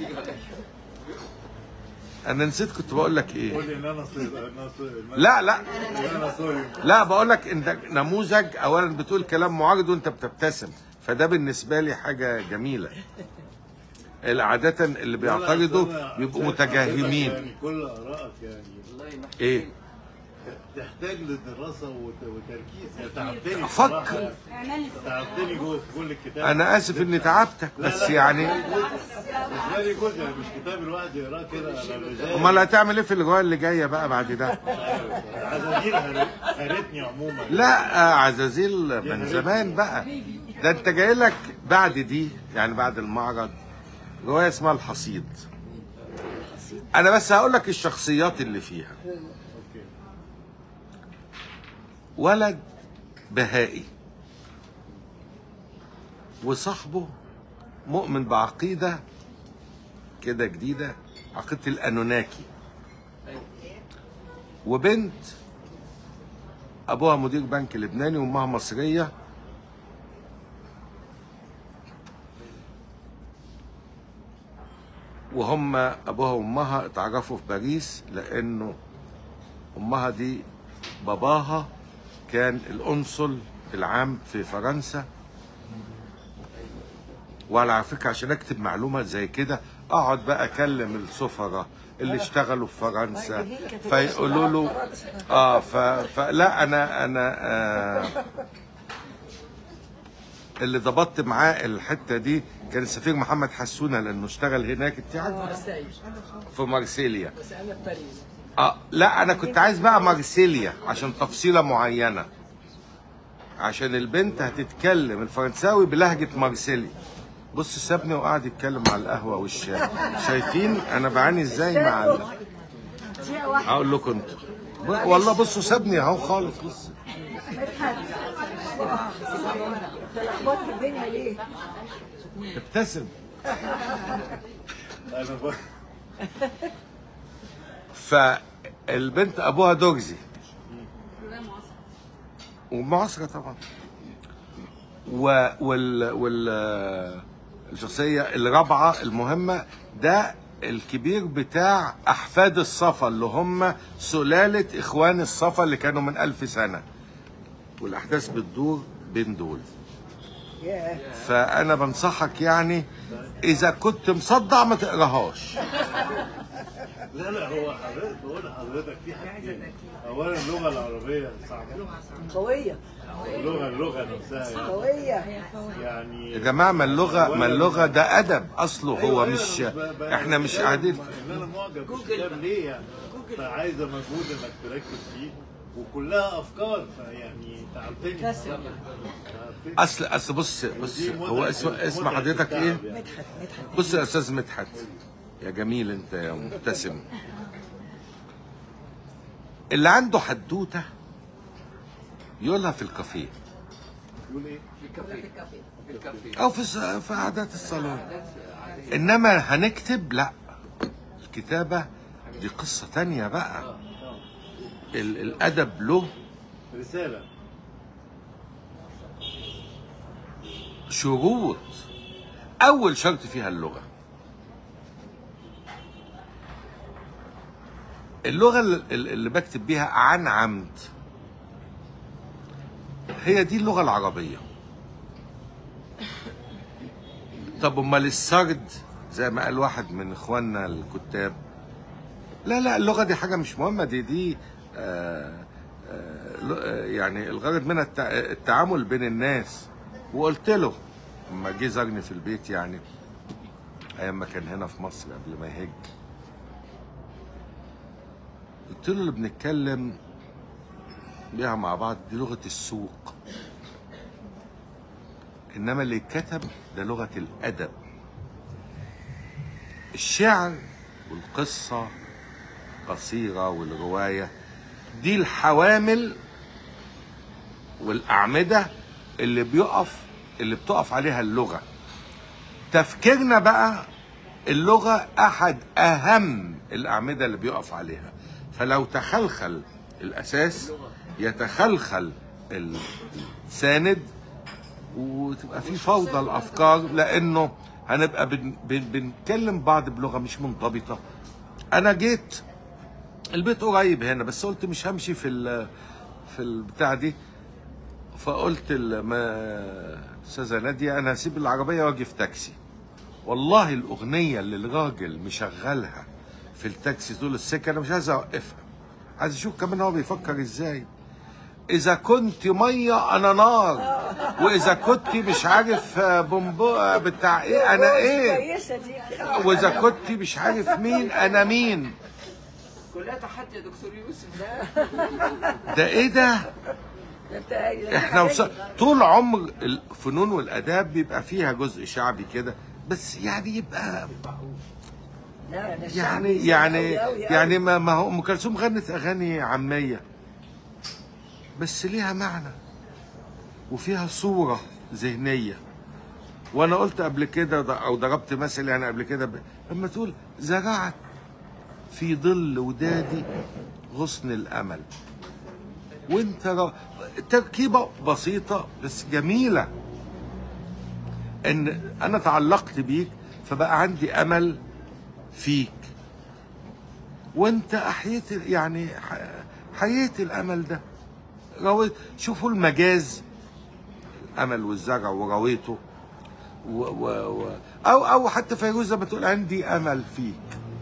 انا نسيت كنت بقول لك ايه قول لي ان انا صوري ان انا صوري لا لا ان انا صوري لا بقول لك انت نموذج اولا بتقول كلام معارض وانت بتبتسم فده بالنسبه لي حاجه جميله عادة اللي بيعترضوا بيبقوا متجاهمين يعني كل ارائك يعني والله محتاج ايه تحتاج لدراسه وت- وتركيز يعني تعبتني أفكر. بصراحة. تعبتني جوه في كل الكتاب انا اسف اني تعبتك بس يعني بالنسبه لي جزء يعني مش كتاب الواحد يقراه كده على الرجال امال هتعمل ايه في الروايه اللي جايه بقى بعد ده عزازيل هر- هرتني عموما لا آه، عزازيل من زمان بقى ده انت جاي لك بعد دي يعني بعد المعرض روايه اسمها الحصيد انا بس هقول لك الشخصيات اللي فيها اوكي ولد بهائي وصاحبه مؤمن بعقيده كده جديده عقيده الانوناكي وبنت ابوها مدير بنك لبناني وامها مصريه وهم ابوها وامها اتعرفوا في باريس لانه امها دي باباها كان القنصل العام في فرنسا وعلى فكره عشان اكتب معلومه زي كده اقعد بقى اكلم السفراء اللي اشتغلوا في فرنسا فيقولوا له اه ف... فلا انا انا آه اللي ضبطت معاه الحته دي كان السفير محمد حسونه لانه اشتغل هناك انت عارفه مارسيل في مارسيليا بس انا في باريس اه لا انا كنت عايز بقى مارسيليا عشان تفصيله معينه عشان البنت هتتكلم الفرنساوي بلهجه مارسيليا بص سابني وقعد يتكلم على القهوه والشاي شايفين انا بعاني ازاي مع ال- دقيقة واحدة هقول لكم انتوا ب- والله بصوا سابني اهو خالص بص مدحت انت لخبطت الدنيا ليه؟ ابتسم انا ب... فالبنت ابوها دوجزي ومعاصرة طبعا و وال وال الشخصية الرابعة المهمة ده الكبير بتاع أحفاد الصفا اللي هم سلالة إخوان الصفا اللي كانوا من ألف سنة والأحداث بتدور بين دول ياه فأنا بنصحك يعني إذا كنت مصدع ما تقراهاش لا لا هو حضرتك بقول لحضرتك في حاجتين اولا اللغه العربيه صعبه قوية اللغه اللغه نفسها يعني- قوية يعني يا جماعة ما اللغة ما اللغة ده أدب أصله هو أيوة، أيوة، مش ب- ب- إحنا مش بتكلم قاعدين ان انا معجب بالكتاب ليه يعني فعايزه مجهود انك تركز فيه وكلها افكار فيعني تعبتني تعبتني. اصل اصل بص بص ودي هو متعة- اسم اسم متعة حضرتك التعب ايه؟ يعني. مدحت مدحت بص يا استاذ مدحت يا جميل انت يا مبتسم اللي عنده حدوته يقولها في الكافيه يقول ايه؟ في الكافيه في الكافيه او في الس- في قعدات الصالون انما هنكتب لا الكتابه دي قصه تانية بقى ال- الادب له رساله شروط اول شرط فيها اللغه اللغه اللي, اللي بكتب بيها عن عمد هي دي اللغه العربيه طب امال السرد زي ما قال واحد من اخواننا الكتاب لا لا اللغه دي حاجه مش مهمه دي دي آه آه ل- آه، يعني الغرض منها التع- التعامل بين الناس وقلت له لما جه زارني في البيت يعني ايام ما كان هنا في مصر قبل ما يهج قلت له اللي بنتكلم بيها مع بعض دي لغه السوق انما اللي اتكتب ده لغه الادب الشعر والقصه قصيره والروايه دي الحوامل والاعمده اللي بيقف اللي بتقف عليها اللغه تفكيرنا بقى اللغه احد اهم الاعمده اللي بيقف عليها فلو تخلخل الاساس يتخلخل الساند وتبقى في فوضى الافكار لانه هنبقى بن بن بنتكلم بعض بلغه مش منضبطه انا جيت البيت قريب هنا بس قلت مش همشي في ال في البتاع دي فقلت الاستاذه ناديه انا هسيب العربيه واجي في تاكسي والله الاغنيه اللي الراجل مشغلها في التاكسي طول السكه انا مش عايز اوقفها عايز اشوف كمان هو بيفكر ازاي اذا كنت ميه انا نار واذا كنت مش عارف بومبو بتاع ايه انا ايه كويسة دي واذا كنت مش عارف مين انا مين كلها تحدي يا دكتور يوسف ده ايه ده انت احنا وص... طول عمر الفنون والاداب بيبقى فيها جزء شعبي كده بس يعني يبقى لا ده الشعب يعني بيزيد يعني أوي أوي أوي. يعني ما ما هو ام كلثوم غنت اغاني عاميه بس ليها معنى وفيها صوره ذهنيه وانا قلت قبل كده ض- او ضربت مثل يعني قبل كده ب... لما تقول زرعت في ظل ودادي غصن الامل وانت ر... تركيبه بسيطه بس جميله ان انا تعلقت بيك فبقى عندي امل فيك وانت احييت يعني ح- حييت الامل ده رويت شوفوا المجاز الامل والزرع ورويته و و و او او حتى فيروز لما تقول عندي امل فيك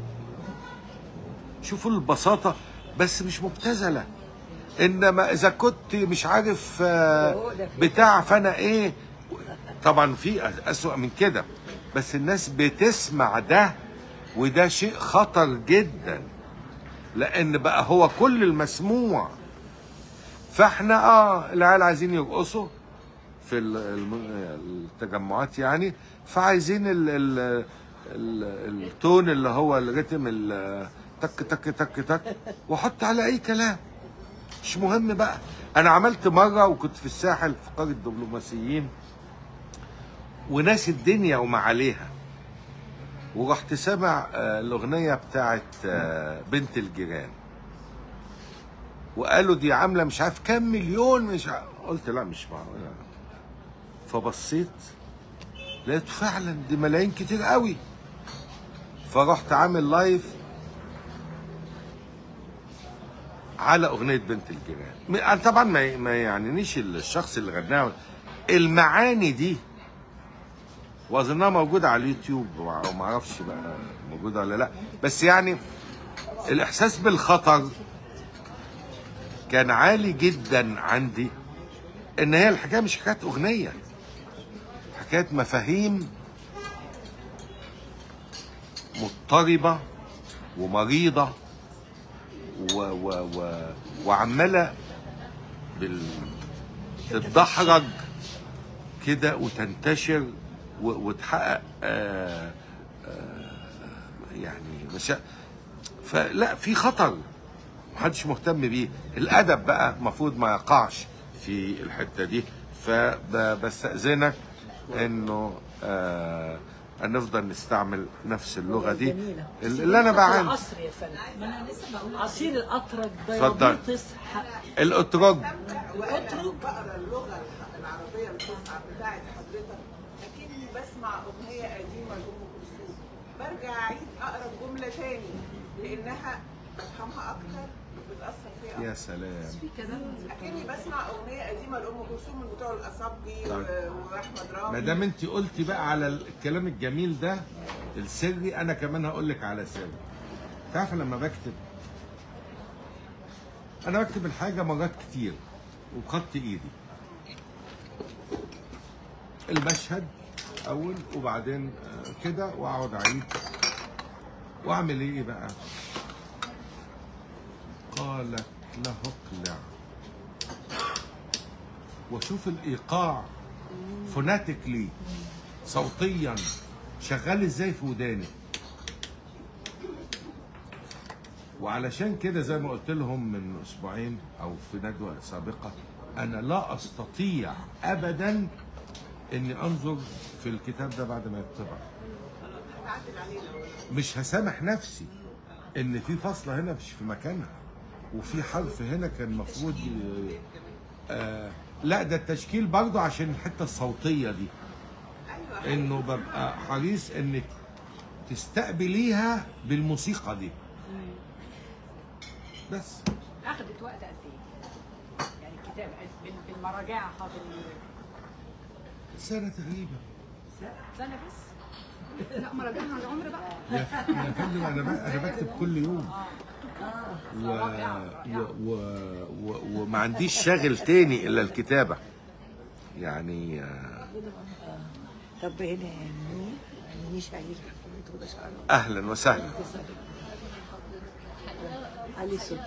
شوفوا البساطه بس مش مبتذله انما اذا كنت مش عارف آه، بتاع فانا ايه طبعا في اسوأ من كده بس الناس بتسمع ده وده شيء خطر جدا لان بقى هو كل المسموع فاحنا اه العيال عايزين يرقصوا في ال- الم- التجمعات يعني فعايزين ال ال ال التون اللي هو الريتم ال- تك تك تك تك وحط على اي كلام مش مهم بقى انا عملت مره وكنت في الساحل في قريه دبلوماسيين وناس الدنيا وما عليها ورحت سامع آه، الاغنيه بتاعت آه، بنت الجيران وقالوا دي عامله مش عارف كام مليون مش عارف. قلت لا مش معقوله فبصيت لقيت فعلا دي ملايين كتير قوي فرحت عامل لايف على اغنيه بنت الجيران م- أنا طبعا ما ما يعنينيش الشخص اللي غناها المعاني دي واظنها موجوده على اليوتيوب وما اعرفش بقى موجوده ولا لا بس يعني الاحساس بالخطر كان عالي جدا عندي ان هي الحكايه مش حكايه اغنيه حكايه مفاهيم مضطربه ومريضه و و و وعماله بال تتدحرج كده وتنتشر و- وتحقق آه آه يعني مشا... فلا في خطر محدش مهتم بيه الادب بقى المفروض ما يقعش في الحته دي فبستاذنك انه آه أن نفضل نستعمل نفس اللغه دي جميلة. اللي انا بعاني العصر يا فندم عصير الأطرج اتفضل. ديابيتس ح- الاتراج الأترج بقرا اللغه العربيه الفصحى بتاعت حضرتك لكني بسمع اغنيه قديمه لام كلثوم برجع اعيد اقرا الجمله تاني لانها بفهمها اكتر وبتاثر فيا يا اكتر سلام اكني بسمع اغنيه قديمه لام كلثوم من بتوع الاصابجي طيب. و- واحمد ما رامي دام انت قلتي بقى على الكلام الجميل ده السري انا كمان هقول لك على سر تعرف لما بكتب انا بكتب الحاجه مرات كتير وبخط ايدي المشهد اول وبعدين آه، كده واقعد اعيد واعمل ايه بقى قالت له اقلع واشوف الايقاع فوناتيكلي صوتيا شغال ازاي في وداني وعلشان كده زي ما قلت لهم من اسبوعين او في ندوه سابقه انا لا استطيع ابدا اني انظر في الكتاب ده بعد ما يطبع مش هسامح نفسي ان في فصله هنا مش في مكانها وفي حرف هنا كان المفروض ي- آه لا ده التشكيل برضه عشان الحته الصوتيه دي انه ببقى حريص انك تستقبليها بالموسيقى دي بس أخذت وقت قد إيه؟ يعني الكتاب بال- بالمراجعة بال سنه تقريبا سنة بس لا مراجعها عن العمر بقى يا ف- يا فندم انا ب- انا بكتب كل يوم و... و... و... و... وما عنديش شاغل تاني الا الكتابه يعني آه، طب هنا يعني مش علي حفلة هدى شعراوي اهلا وسهلا علي صوت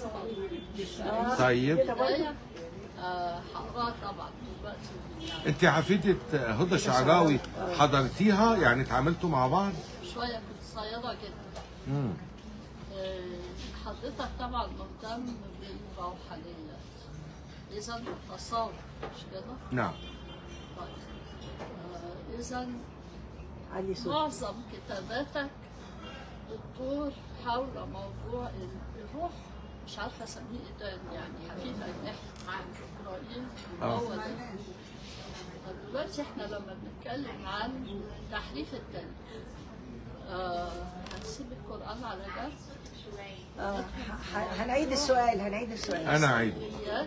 طيب آه، هقراها طبعا دلوقتي انت حفيده هدى شعراوي حضرتيها يعني اتعاملتوا مع بعض شويه كنت صغيره جدا مم. آه، حضرتك طبعا مهتم بالروحانيه اذا التصوف مش كده؟ نعم طيب آه، اذا علي صوت معظم كتاباتك بتدور حول موضوع الروح مش عارفه اسميه ايه ده يعني حفيفه النحل عن ابراهيم آه. هو ده دلوقتي احنا لما بنتكلم عن تحريف التاريخ آه هنسيب القران على جنب اه ه- هنعيد السؤال هنعيد السؤال انا عيد الإسرائيليات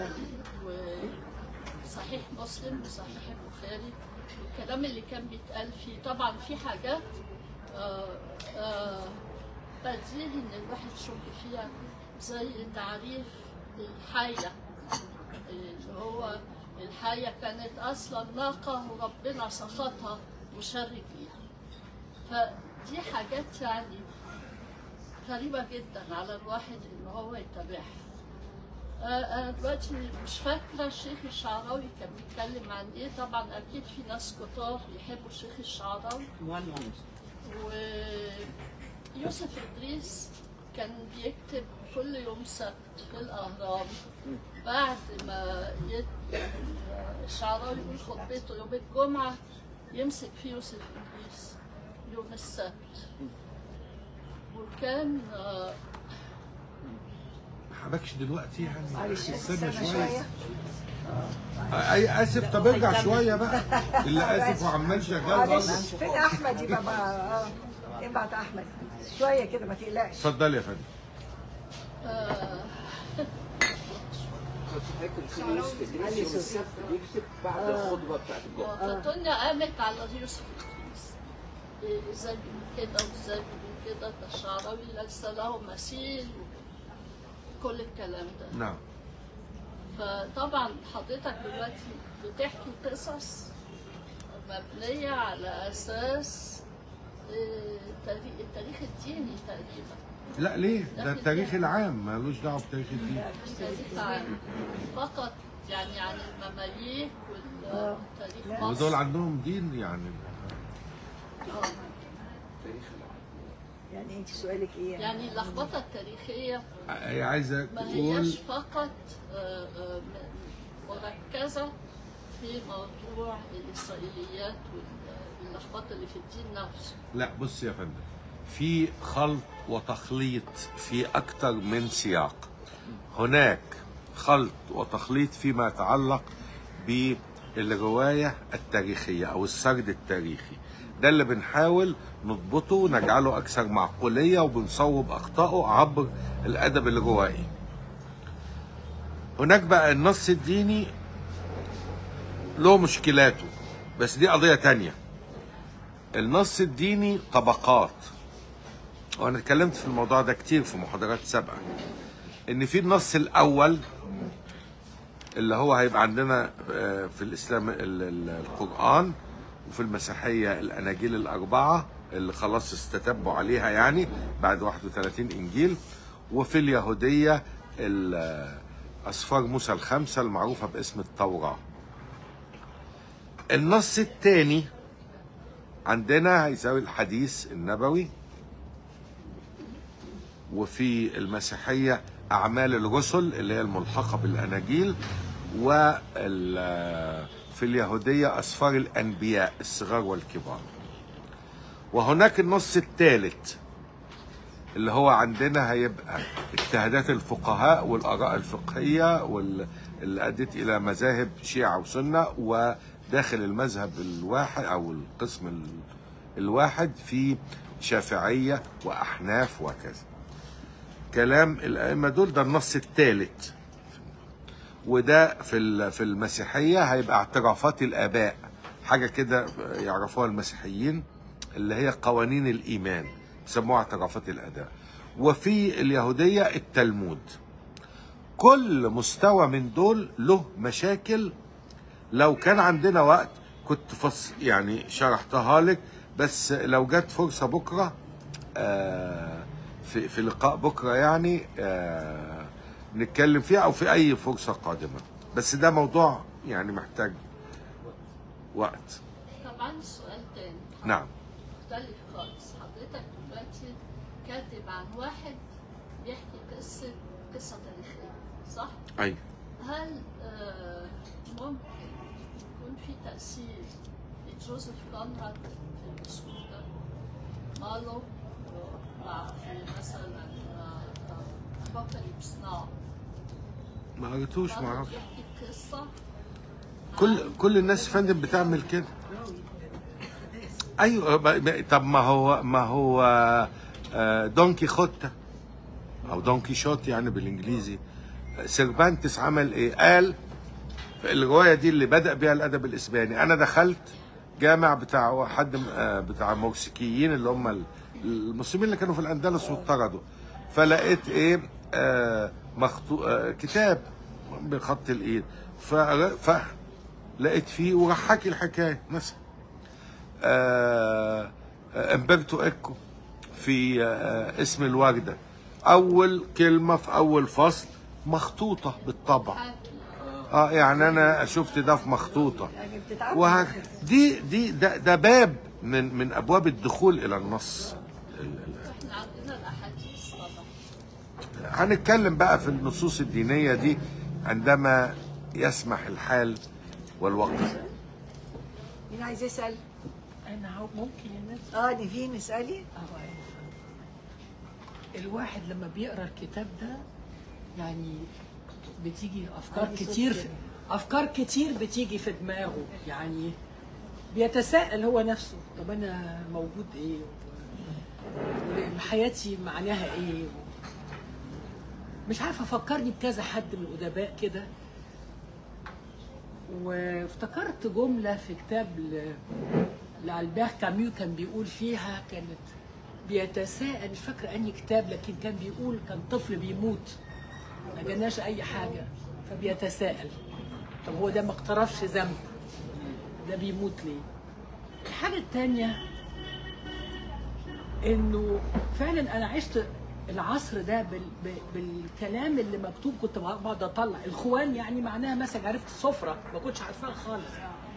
وصحيح مسلم وصحيح البخاري والكلام اللي كان بيتقال فيه طبعا في حاجات آه، آه، بديهي ان الواحد يشك فيها زي تعريف الحية اللي هو الحية كانت أصلا ناقة وربنا سقطها وشرك بيها فدي حاجات يعني غريبة جدا على الواحد إن هو يتابعها آه، أنا دلوقتي مش فاكرة الشيخ الشعراوي كان بيتكلم عن إيه طبعا أكيد في ناس كتار بيحبوا الشيخ الشعراوي ويوسف إدريس كان بيكتب كل يوم سبت في الأهرام بعد ما يت... الشعراوي يقول خطبته يوم الجمعة يمسك فيه يوسف إدريس يوم السبت وكان آه، ما حبكش دلوقتي يعني معلش استنى استنى شويه شويه اي اسف طب ارجع شويه بقى اللي اسف وعمال شغال معلش برضه فين احمد يبقى بقى اه ابعت احمد شويه كده ما تقلقش اتفضل يا فندم آه، هيكون في يوسف ادريس يوم السبت بيكتب بعد الخطبه بتاعت الجمعه فالدنيا قامت على يوسف إدريس إيه، ازاي بيقول كده وازاي بيقول كده ده الشعراوي ليس له مثيل وكل الكلام ده نعم فطبعا حضرتك دلوقتي بتحكي قصص مبنية على أساس إيه، تاريخ التاريخ الديني تقريبا لا ليه ده التاريخ العام ملوش دعوه بالتاريخ الديني تاريخ عام فقط يعني عن المماليك والتاريخ مصر ودول عندهم دين يعني آه. تاريخ العالم يعني انت سؤالك ايه يعني؟ يعني اللخبطة التاريخية هي عايزه ما تقول هياش فقط آه، آه، م- مركزة في موضوع الإسرائيليات واللخبطة اللي في الدين نفسه لا بص يا فندم في خلط وتخليط في أكثر من سياق هناك خلط وتخليط فيما يتعلق بالرواية التاريخية أو السرد التاريخي ده اللي بنحاول نضبطه ونجعله أكثر معقولية وبنصوب أخطائه عبر الأدب الروائي هناك بقى النص الديني له مشكلاته بس دي قضية تانية النص الديني طبقات وانا اتكلمت في الموضوع ده كتير في محاضرات سابقه ان في النص الاول اللي هو هيبقى عندنا آه، في الاسلام ال- ال- القران وفي المسيحيه الاناجيل الاربعه اللي خلاص استتبوا عليها يعني بعد 31 انجيل وفي اليهوديه ال- اسفار موسى الخمسه المعروفه باسم التوراه النص الثاني عندنا هيساوي الحديث النبوي وفي المسيحية أعمال الرسل اللي هي الملحقة بالأناجيل وفي اليهودية أسفار الأنبياء الصغار والكبار وهناك النص الثالث اللي هو عندنا هيبقى اجتهادات الفقهاء والآراء الفقهية وال- اللي أدت إلى مذاهب شيعة وسنة وداخل المذهب الواحد أو القسم ال- الواحد في شافعية وأحناف وكذا كلام الأئمة دول ده النص الثالث وده في ال- في المسيحية هيبقى اعترافات الآباء حاجة كده يعرفوها المسيحيين اللي هي قوانين الإيمان يسموها اعترافات الأداء وفي اليهودية التلمود كل مستوى من دول له مشاكل لو كان عندنا وقت كنت فص يعني شرحتها لك بس لو جت فرصة بكرة آه في في لقاء بكرة يعني آه نتكلم فيها أو في أي فرصة قادمة بس ده موضوع يعني محتاج وقت طبعا سؤال تاني نعم مختلف خالص حضرتك دلوقتي كاتب عن واحد بيحكي قصة قصة تاريخية صح؟ أيوة هل آه، ممكن يكون في تأثير لجوزيف كونراد في الأسلوب ده؟ ماله مع في مثلا أبوكاليبس ناو ما قريتوش ما ماله اعرفش بيحكي قصة كل كل الناس يا فندم بتعمل كده ايوه ب- ب- طب ما هو ما هو آه، دون كيخوت او دون كيشوت يعني بالانجليزي سيرفانتس عمل ايه قال في الروايه دي اللي بدا بيها الادب الاسباني انا دخلت جامع بتاع حد م- آه، بتاع موسيقيين اللي هم ال- المسلمين اللي كانوا في الاندلس واطردوا فلقيت ايه آه مخطو آه كتاب بخط الايد ف... فلقيت فيه وراح حكي الحكايه مثلا آه، آه، امبرتو ايكو في آه، اسم الوردة أول كلمة في أول فصل مخطوطة بالطبع اه يعني أنا شفت ده في مخطوطة يعني بتتعب وهك... دي دي ده, ده باب من من أبواب الدخول إلى النص احنا عندنا الاحاديث طبعا هنتكلم بقى في النصوص الدينية دي عندما يسمح الحال والوقت مين عايز يسال؟ انا عاو- ممكن الناس اه نيفين اسالي أهو. الواحد لما بيقرا الكتاب ده يعني بتيجي افكار عندي صوت كتير في كده. افكار كتير بتيجي في دماغه يعني بيتساءل هو نفسه طب انا موجود ايه و- حياتي معناها ايه مش عارفه فكرني بكذا حد من الادباء كده وافتكرت جمله في كتاب ل- لألبير كاميو كان بيقول فيها كانت بيتساءل مش فاكره انهي كتاب لكن كان بيقول كان طفل بيموت ما جناش اي حاجه فبيتساءل طب هو ده ما اقترفش ذنب ده بيموت ليه الحاجه الثانيه انه فعلا انا عشت العصر ده بال... ب- بالكلام اللي مكتوب كنت بقعد اطلع الخوان يعني معناها مثلا عرفت سفره ما كنتش عارفاها خالص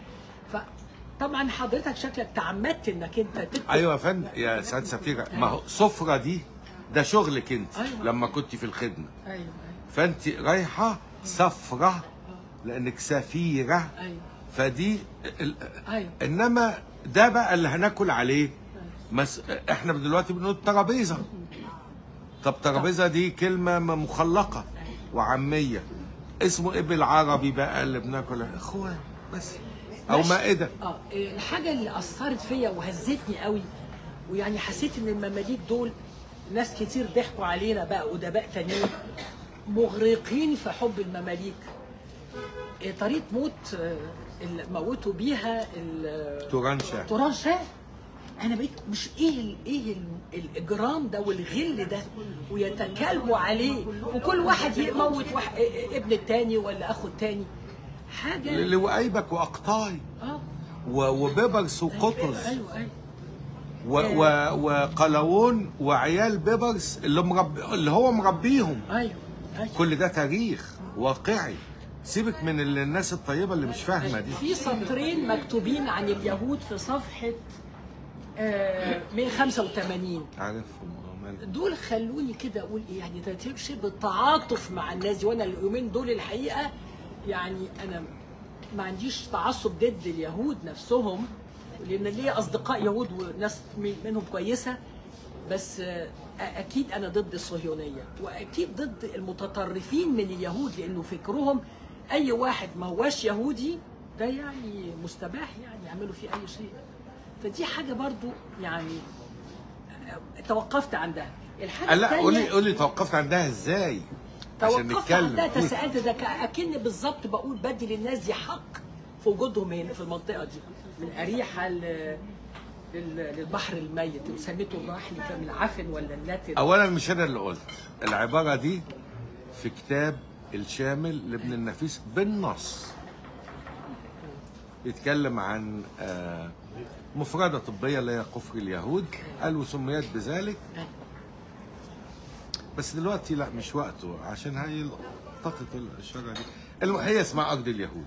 فطبعا حضرتك شكلك تعمدت انك انت تكتب ايوه يا فندم يا سعاد سفيرة ما هو سفرة دي ده شغلك انت أيوة. لما كنت في الخدمة ايوه ايوه فانت رايحة سفرة لانك سفيرة ايوه فدي ال... ايوه انما ده بقى اللي هناكل عليه مس... احنا دلوقتي بنقول ترابيزه طب ترابيزه دي كلمه م- مخلقه وعاميه اسمه ايه بالعربي بقى اللي بناكل اخوان بس او ماشي. مائده اه إيه، الحاجه اللي اثرت فيا وهزتني قوي ويعني حسيت ان المماليك دول ناس كتير ضحكوا علينا بقى ادباء تانيين مغرقين في حب المماليك إيه، طريقه موت آه، اللي موتوا بيها ال- توران شاه توران شاه انا بقيت مش ايه ال ايه ال الاجرام ده والغل ده ويتكالبوا عليه وكل واحد يموت واحد ابن التاني ولا اخو التاني حاجه لوأيبك واقطاي اه و- وبيبرس وقطز ايوه ايوه و- و- وقلاوون وعيال بيبرس اللي مرب... اللي هو مربيهم ايوه ايوه كل ده تاريخ واقعي سيبك من ال- الناس الطيبه اللي مش فاهمه دي في سطرين مكتوبين عن اليهود في صفحه آه 185 عارفهم آه، مال- دول خلوني كده اقول ايه يعني ده شبه التعاطف مع الناس دي وانا اليومين دول الحقيقه يعني انا ما عنديش تعصب ضد اليهود نفسهم لان ليا اصدقاء يهود وناس منهم كويسه بس آه، اكيد انا ضد الصهيونيه واكيد ضد المتطرفين من اليهود لانه فكرهم اي واحد ما هواش يهودي ده يعني مستباح يعني يعملوا فيه اي شيء فدي حاجه برضو يعني آه، توقفت عندها الحاجه لا الثانيه قولي قولي توقفت عندها ازاي عشان توقفت نتكلم عندها فيها. تساءلت ده اكن بالظبط بقول بدي للناس دي حق في وجودهم هنا في المنطقه دي من اريحه ل- لل- للبحر الميت سميته البحر كان العفن ولا الناتن اولا مش انا اللي قلت العباره دي في كتاب الشامل لابن النفيس بالنص يتكلم عن آه، مفردة طبية اللي هي كفر اليهود قال وسميت بذلك بس دلوقتي لا مش وقته عشان هي لقطة الشجرة دي الم- هي اسمها أرض اليهود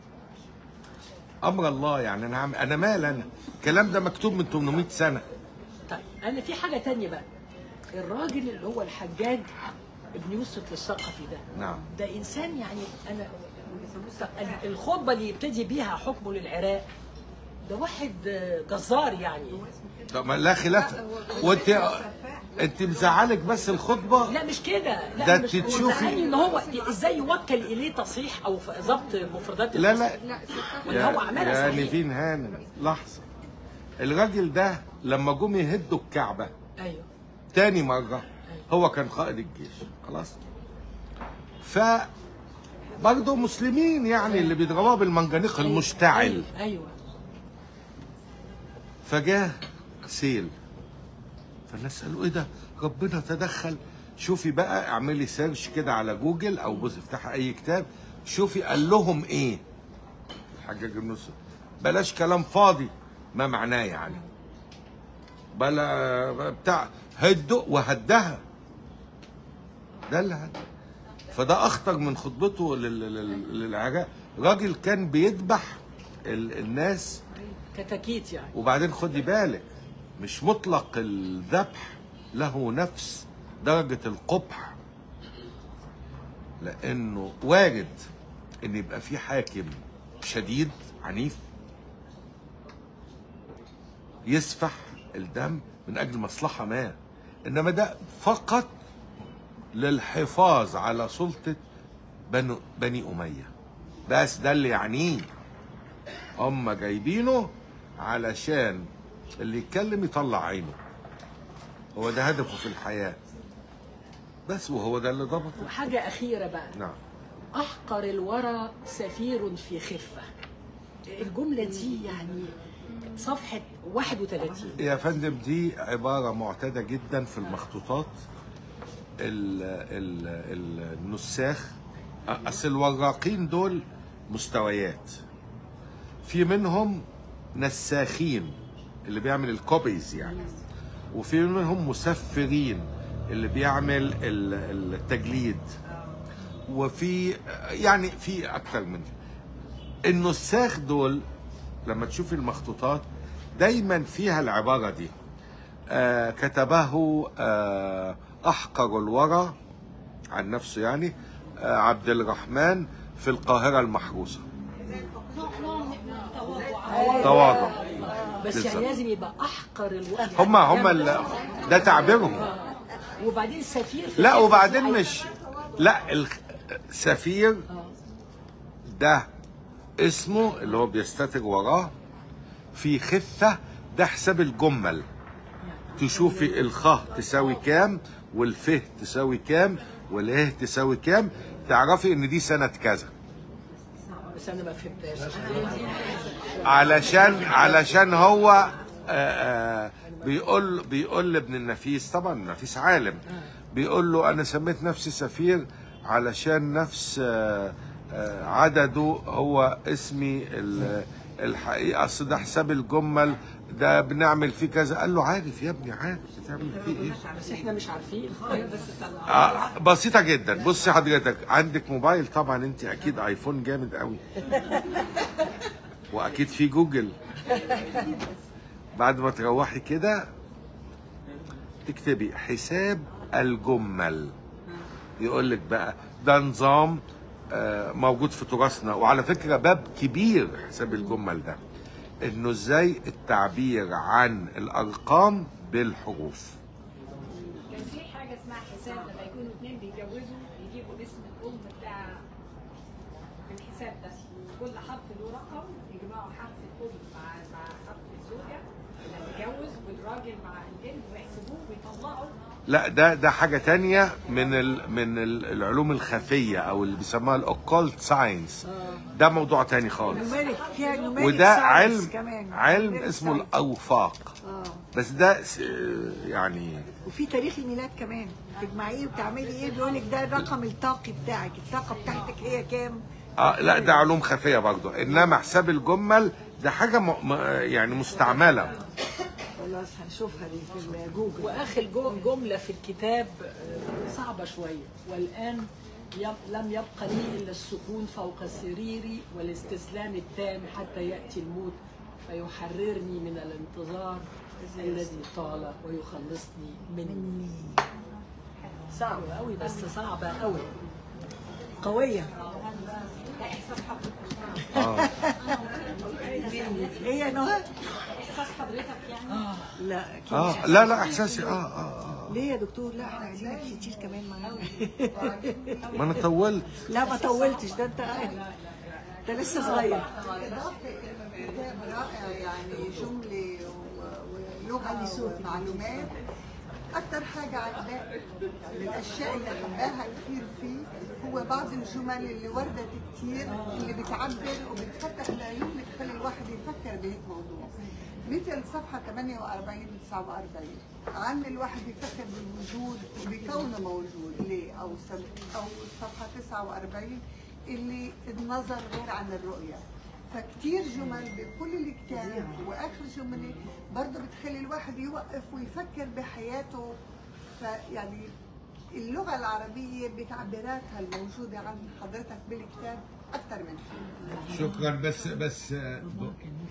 أمر الله يعني أنا عم... أنا مال أنا الكلام ده مكتوب من 800 سنة طيب انا في حاجه تانية بقى الراجل اللي هو الحجاج ابن يوسف الثقفي ده نعم ده انسان يعني انا طب الخطبه اللي يبتدي بيها حكمه للعراق ده واحد آه، جزار يعني طب ما لا خلاف وانت انت مزعلك بس الخطبه لا مش كده لا ده مش تشوفي- مزعلني ان هو ازاي يوكل اليه تصحيح او في ضبط مفردات لا لا ولا هو عملها يا صحيح نيفين هانم لحظه الراجل ده لما جم يهدوا الكعبه ايوه تاني مره هو كان قائد الجيش خلاص ف برضه مسلمين يعني اللي بيضربوها بالمنجنيق المشتعل ايوه, أيوة. فجاه سيل فالناس قالوا ايه ده ربنا تدخل شوفي بقى اعملي سيرش كده على جوجل او بص افتحي اي كتاب شوفي قال لهم ايه الحجاج بن يوسف بلاش كلام فاضي ما معناه يعني بلا بتاع هده وهدها ده اللي هد فده اخطر من خطبته لل- لل- للعراق راجل كان بيذبح ال- الناس كتاكيت يعني وبعدين خدي بالك مش مطلق الذبح له نفس درجة القبح لأنه وارد إن يبقى في حاكم شديد عنيف يسفح الدم من أجل مصلحة ما إنما ده فقط للحفاظ على سلطة بنو بني أمية بس ده اللي يعنيه هم جايبينه علشان اللي يتكلم يطلع عينه هو ده هدفه في الحياة بس وهو ده اللي ضبطه وحاجة أخيرة بقى نعم أحقر الورى سفير في خفة الجملة دي يعني صفحة 31 يا فندم دي عبارة معتادة جدا في المخطوطات ال ال ال النساخ أصل الوراقين دول مستويات في منهم نساخين اللي بيعمل الكوبيز يعني وفي منهم مسفرين اللي بيعمل ال- التجليد وفي يعني في اكتر من كده. النساخ دول لما تشوف المخطوطات دايما فيها العبارة دي آه كتبه آه أحقر الورى عن نفسه يعني آه عبد الرحمن في القاهرة المحروسة تواضع بس بالظبط. يعني لازم يبقى أحقر الورى هم هم ال- ده تعبيرهم وبعدين سفير في لا خفة وبعدين دي مش لا الخ- سفير ده اسمه اللي هو بيستتر وراه في خفة ده حساب الجمل تشوفي الخ تساوي كام والف تساوي كام واله تساوي كام تعرفي ان دي سنة كذا بس أنا ما فهمتهاش علشان علشان هو آه، آه، بيقول بيقول لابن النفيس طبعا النفيس عالم بيقول له انا سميت نفسي سفير علشان نفس آه، آه، عدده هو اسمي ال- الحقيقه اصل ده حساب الجمل ده بنعمل فيه كذا قال له عارف يا ابني عارف بتعمل فيه ايه بس إحنا مش عارفين آه، بسيطة جدا بصي حضرتك عندك موبايل طبعا انت اكيد ايفون جامد قوي واكيد في جوجل بعد ما تروحي كده تكتبي حساب الجمل يقول لك بقى ده نظام آه، موجود في تراثنا وعلى فكرة باب كبير حساب الجمل ده انه ازاي التعبير عن الارقام بالحروف كان في حاجه اسمها حساب لما يكونوا اثنين بيتجوزوا يجيبوا اسم الام بتاع الحساب ده كل حرف له رقم يجمعوا حرف الام مع مع حرف الزوجه اللي هتتجوز والراجل مع الجن ويحسبوه ويطلعوا لا ده ده حاجة تانية من ال من ال- العلوم الخفية أو اللي بيسموها الأوكولت ساينس ده موضوع تاني خالص نوميريك فيها نوميريك وده science علم كمان علم numeric اسمه science. الأوفاق اه بس ده س- يعني وفي تاريخ الميلاد كمان تجمعيه وتعملي ايه بيقول لك ده الرقم الطاقي بتاعك الطاقه بتاعتك هي كام اه لا ده علوم خفية برضه إنما حساب الجمل ده حاجة م م يعني مستعملة خلاص هنشوفها دي في جوجل واخر جو- جمله في الكتاب آه، صعبه شويه والان يب- لم يبقى لي الا السكون فوق سريري والاستسلام التام حتى ياتي الموت فيحررني من الانتظار الذي طال ويخلصني مني صعبة قوي بس صعبة قوي قويه اه ايه يا نهى احساس حضرتك يعني لا أكيد مش اه لا لا إحساسي اه اه, آه. ليه يا دكتور لا احنا عايزينك كتير كمان معانا ما أنا طولت لا ما طولتش ده انت انت لسه صغير كتاب رائع يعني جملة و- ولغة ومعلومات أكثر حاجة عجباني من الأشياء اللي حباها كثير فيه هو بعض الجمل اللي وردت كثير اللي بتعبر وبتفتح العيون بتخلي الواحد يفكر بهيك موضوع مثل صفحة 48 و 49 عن الواحد يفكر بالوجود بكونه موجود ليه أو سب- أو صفحة 49 اللي النظر غير عن الرؤية فكتير جمل بكل الكتاب واخر جمله برضه بتخلي الواحد يوقف ويفكر بحياته فيعني اللغه العربيه بتعبيراتها الموجوده عند حضرتك بالكتاب اكثر من حاجه شكرا بس بس آه، ب-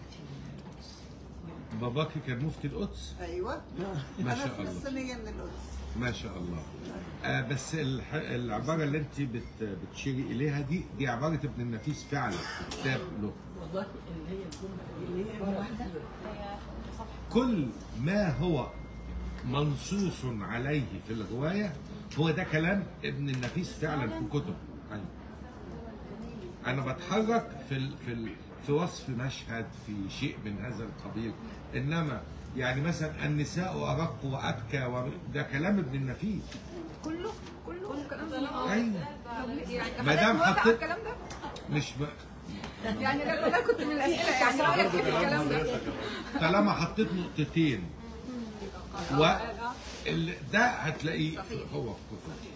باباكي كان مفتي القدس ايوه ما انا شاء الله. فلسطينيه من القدس ما شاء الله آه بس الح... العباره اللي انت بت... بتشيري اليها دي دي عباره ابن النفيس فعلا في كتاب له والله اللي هي الجمله اللي هي واحده كل ما هو منصوص عليه في الروايه هو ده كلام ابن النفيس فعلا في كتب أيوة. انا بتحرك في ال... في ال... في وصف مشهد في شيء من هذا القبيل انما يعني مثلا النساء ارق وابكى و... ده كلام ابن النفيس كله كله الكلام ده ايوه طب يعني ما دام حضرتك موافق على حطيت- الكلام ده مش ب... يعني ده ده كنت من الاسئله يعني رايك ايه في الكلام ده طالما حطيت نقطتين و ال- ده هتلاقيه هو في كتب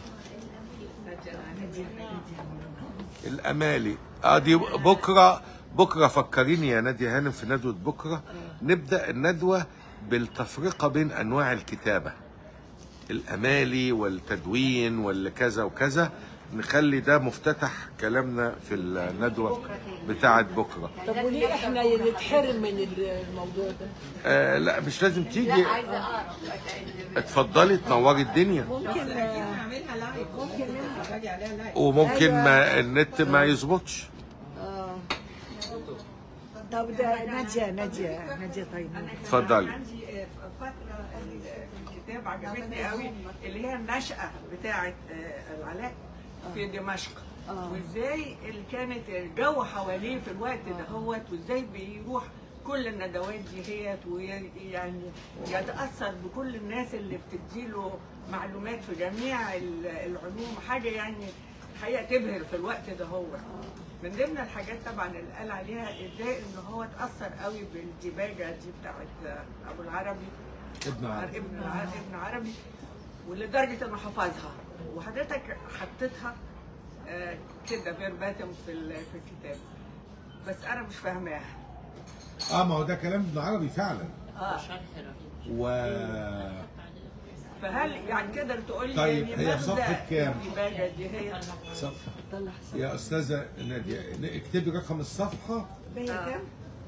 الامالي اه دي بكره بكره فكريني يا ناديه هانم في ندوه بكره نبدا الندوه بالتفرقه بين انواع الكتابه الامالي والتدوين والكذا وكذا نخلي ده مفتتح كلامنا في الندوه بتاعه بكره طب وليه احنا نتحرم من الموضوع ده؟ آه لا مش لازم تيجي عايزه اعرف اتفضلي تنوري الدنيا ممكن نعملها لايف ممكن نتفرجي عليها لايف وممكن ما النت ما يظبطش اه طب ده ناديه ناديه ناديه طيب اتفضلي. عندي آه، فتره في الكتاب عجبتني قوي اللي هي النشأة بتاعة آه، العلاء في دمشق وازاي اللي كانت الجو حواليه في الوقت دهوت وازاي بيروح كل الندوات دي هيت ويعني يتأثر بكل الناس اللي بتديله معلومات في جميع ال- العلوم حاجة يعني الحقيقة تبهر في الوقت ده هو من ضمن الحاجات طبعا اللي قال عليها ازاي ان هو اتأثر قوي بالديباجة دي بتاعت ابو العربي ابن عربي. ابن ع- ابن عربي ولدرجة انه حفظها وحضرتك حطيتها آه، كده فيرباتم في ال- في الكتاب بس انا مش فاهماها اه ما هو ده كلام ابن عربي فعلا اه و فهل يعني تقدر تقول لي طيب، يعني هي في صفحة مبدأ كام؟ الديباجة دي هي صفحة يا استاذه ناديه اكتبي رقم الصفحه 100 كام؟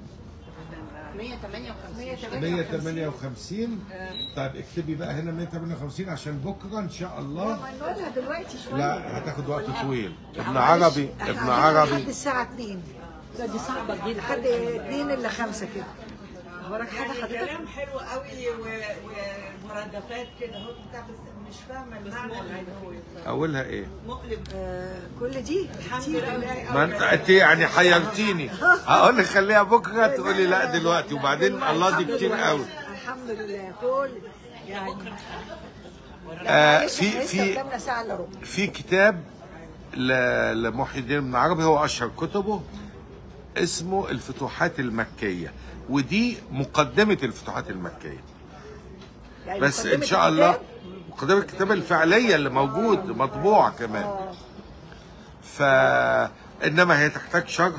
158 158 طيب اكتبي بقى هنا 158 عشان بكره ان شاء الله ما نقولها دلوقتي شويه لا هتاخد وقت طويل ابن معلش، عربي احنا ابن قاعدين لحد عربي الساعه 2 لا دي صعبه جدا لحد 2 الا 5 كده وراك حاجه يعني حضرتك؟ كلام حلو قوي و- ومرادفات كده هو بتاع بس مش فاهمه المعنى اللي هو اولها ايه مؤلم آه كل دي الحمد كتير لله ما انت انت يعني حيرتيني هقول لك خليها بكره تقولي لا دلوقتي وبعدين الله دي كتير قوي الحمد لله كل يعني آه معلش في احنا لسه في قدامنا ساعه الا ربع في كتاب ل- لمحي الدين بن عربي هو اشهر كتبه اسمه الفتوحات المكيه ودي مقدمه الفتوحات المكيه يعني بس ان مقدمة شاء الله الكتاب؟ مقدمه الكتاب الفعليه اللي موجود مطبوع كمان آه. ف انما هي تحتاج شرح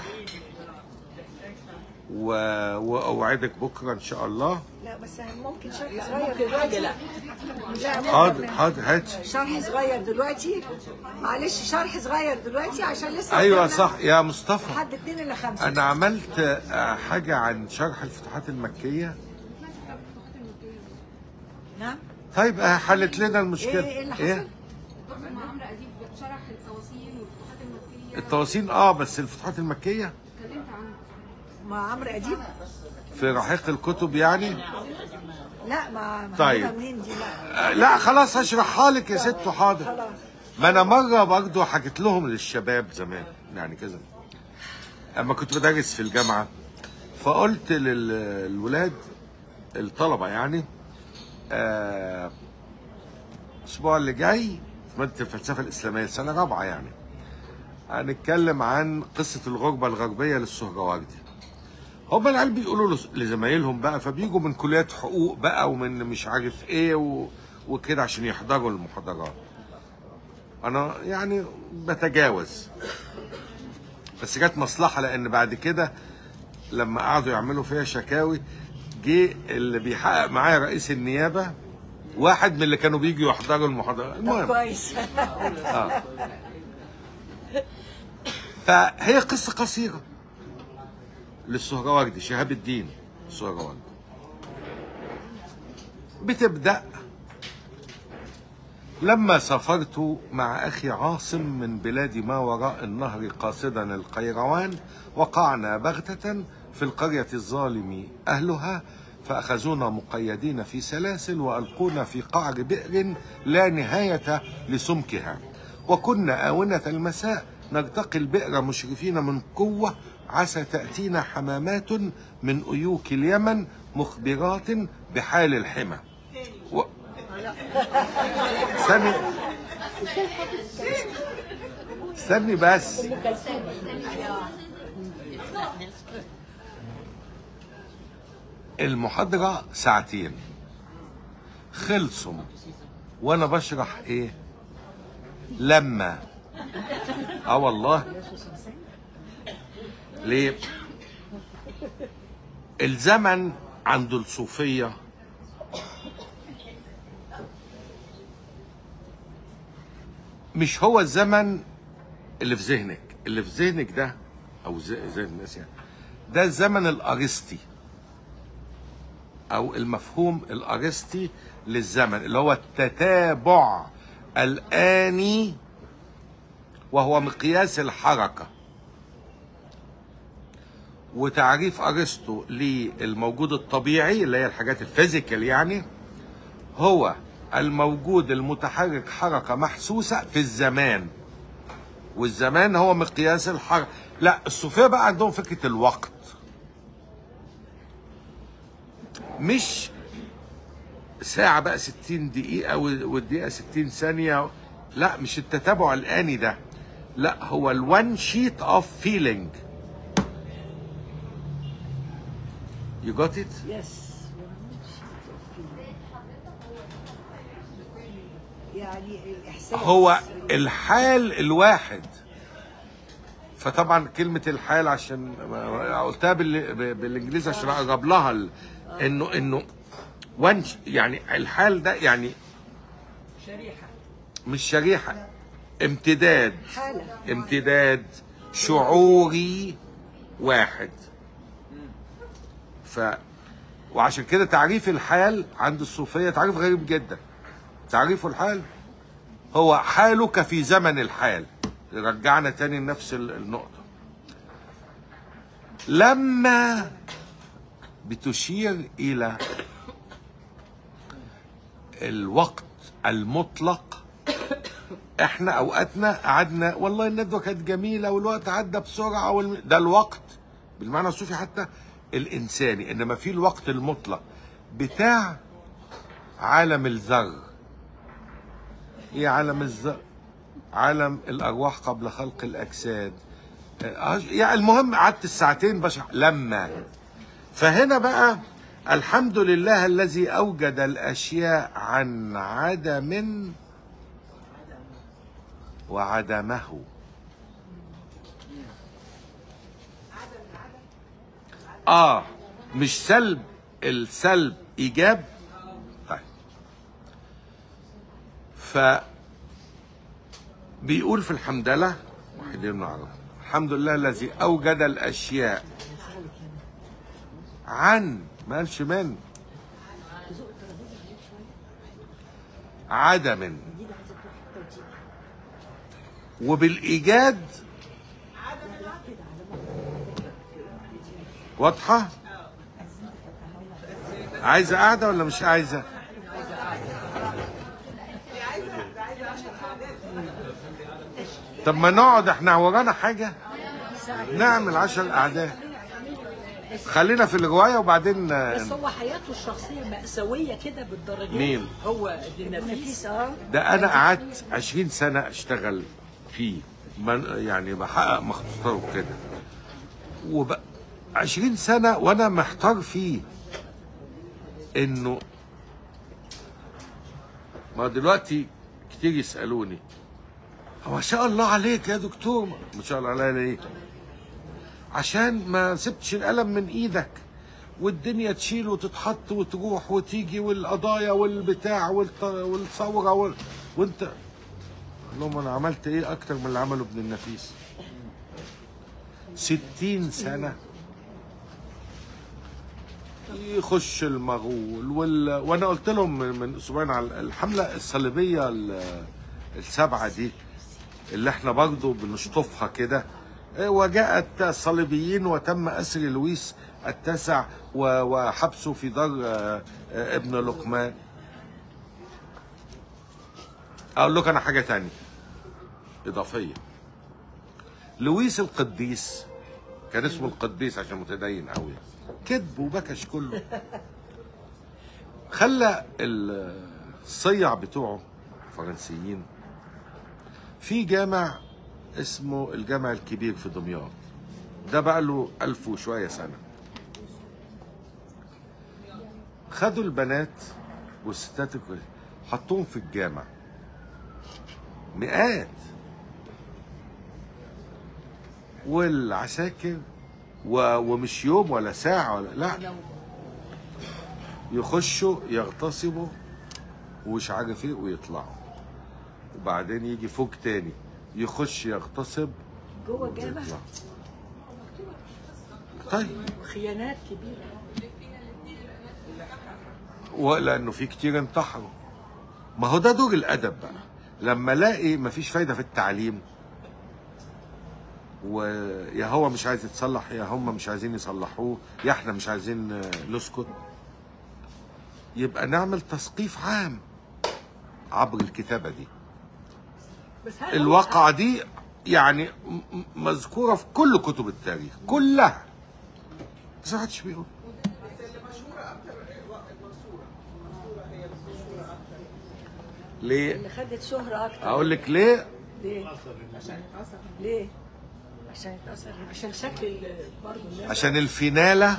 و... واوعدك بكره ان شاء الله لا بس ممكن شرح صغير ممكن حاجه لا لا ممكن. حاضر حاضر هات شرح صغير دلوقتي معلش شرح صغير دلوقتي عشان لسه ايوه قدامنا صح يا مصطفى لحد 2 الا 5 انا عملت آه، حاجه عن شرح الفتوحات المكيه نعم طيب آه، حلت لنا المشكله ايه ايه اللي حصل؟ الدكتور مع عمرو اديب شرح التواصيل والفتوحات المكيه التواصين اه بس الفتوحات المكيه اتكلمت عنه مع عمرو اديب في رحيق الكتب يعني لا مع مع طيب. هبة منين دي لا آه، لا خلاص هشرحها لك يا ست حاضر خلاص ما انا مره برضه حكيت لهم للشباب زمان يعني كذا اما كنت بدرس في الجامعه فقلت للولاد الطلبه يعني آه، الاسبوع اللي جاي في ماده الفلسفه الاسلاميه سنه رابعه يعني هنتكلم عن قصه الغربه الغربيه للسهروردي هما العيال بيقولوا لز- لزمايلهم بقى فبيجوا من كليات حقوق بقى ومن مش عارف ايه و... وكده عشان يحضروا المحاضرات انا يعني بتجاوز بس جت مصلحه لان بعد كده لما قعدوا يعملوا فيها شكاوي جه اللي بيحقق معايا رئيس النيابه واحد من اللي كانوا بيجوا يحضروا المحاضره طب المهم كويس آه. فهي قصة قصيرة للسهروردي شهاب الدين السهروردي بتبدأ لما سافرت مع أخي عاصم من بلاد ما وراء النهر قاصدا القيروان وقعنا بغتة في القرية الظالم أهلها فأخذونا مقيدين في سلاسل وألقونا في قعر بئر لا نهاية لسمكها وكنا آونة المساء نرتقي البئر مشرفين من قوة عسى تأتينا حمامات من أيوك اليمن مخبرات بحال الحمى و... استني استني بس المحاضرة ساعتين خلصوا وانا بشرح ايه لما اه والله ليه الزمن عند الصوفية مش هو الزمن اللي في ذهنك اللي في ذهنك ده او ذ- ذهن الناس يعني ده الزمن الارسطي او المفهوم الارسطي للزمن اللي هو التتابع الاني وهو مقياس الحركه وتعريف ارسطو للموجود الطبيعي اللي هي الحاجات الفيزيكال يعني هو الموجود المتحرك حركه محسوسه في الزمان والزمان هو مقياس الحركه لا الصوفيه بقى عندهم فكره الوقت مش ساعة بقى 60 دقيقة والدقيقة 60 ثانية لا مش التتابع الآني ده لا هو الوان شيت اوف فيلينج You got it? يس يعني الاحساس هو الحال الواحد فطبعا كلمة الحال عشان قلتها بال- بالانجليزي عشان اقرب لها ال- انه انه وان يعني الحال ده يعني شريحه مش شريحة امتداد حاله امتداد شعوري واحد ف وعشان كده تعريف الحال عند الصوفية تعريف غريب جدا تعريف الحال هو حالك في زمن الحال رجعنا تاني لنفس ال- النقطة لما بتشير إلى الوقت المطلق احنا اوقاتنا قعدنا والله الندوه كانت جميله والوقت عدى بسرعه والم... ده الوقت بالمعنى الصوفي حتى الانساني انما في الوقت المطلق بتاع عالم الذر ايه عالم الذر عالم الارواح قبل خلق الاجساد آه، يعني المهم قعدت الساعتين بشرح لما فهنا بقى الحمد لله الذي اوجد الاشياء عن عدم وعدمه اه مش سلب السلب ايجاب طيب ف بيقول في الحمدلله واحد من العرب الحمد لله الذي اوجد الاشياء عن ما قالش من عدم وبالايجاد واضحه عايزه قاعده ولا مش عايزه طب ما نقعد احنا ورانا حاجه نعمل عشر اعداد خلينا في الروايه وبعدين بس هو حياته الشخصيه مأساويه كده بالدرجات مين؟ هو النفيس اه ده انا قعدت 20 سنه اشتغل فيه من يعني بحقق مخطوطات وكده وب 20 سنه وانا محتار فيه انه ما دلوقتي كتير يسالوني هو ما شاء الله عليك يا دكتور ما شاء الله عليا ليه عشان ما سبتش القلم من ايدك والدنيا تشيل وتتحط وتروح وتيجي والقضايا والبتاع والط- والثوره وال... وانت قال لهم انا عملت ايه اكتر من اللي عمله ابن النفيس ستين سنه يخش المغول وال... وانا قلت لهم من, من اسبوعين على الحمله الصليبيه ال- السبعه دي اللي احنا برضه بنشطفها كده إيه، وجاءت الصليبيين وتم اسر لويس التاسع و- وحبسه في دار آه، آه، ابن لقمان اقول لك انا حاجه تانية اضافيه لويس القديس كان اسمه القديس عشان متدين قوي كذب وبكش كله خلى الصيع بتوعه فرنسيين في جامع اسمه الجامع الكبير في دمياط ده بقى له ألف وشوية سنة خدوا البنات والستات الكل- حطوهم في الجامع مئات والعساكر و... ومش يوم ولا ساعة ولا لا يخشوا يغتصبوا ومش عارف ايه ويطلعوا وبعدين يجي فوق تاني يخش يغتصب جوه الجامع ويطلع طيب خيانات كبيره ولانه في كتير انتحروا ما هو ده دور الادب بقى لما الاقي مفيش فايده في التعليم ويا هو مش عايز يتصلح يا هم مش عايزين يصلحوه يا احنا مش عايزين آه، نسكت يبقى نعمل تثقيف عام عبر الكتابه دي بس هل هو- الواقعة دي يعني م- م- مذكورة في كل كتب التاريخ كلها بس ما حدش بيقول بس اللي مشهوره اكتر المنصوره المنصوره هي المشهوره اكتر ليه؟ اللي خدت شهرة أكتر أقول لك ليه؟ ليه؟ ليه؟ عشان اتأثر عشان شكل ال- برضه الناس عشان الفينالة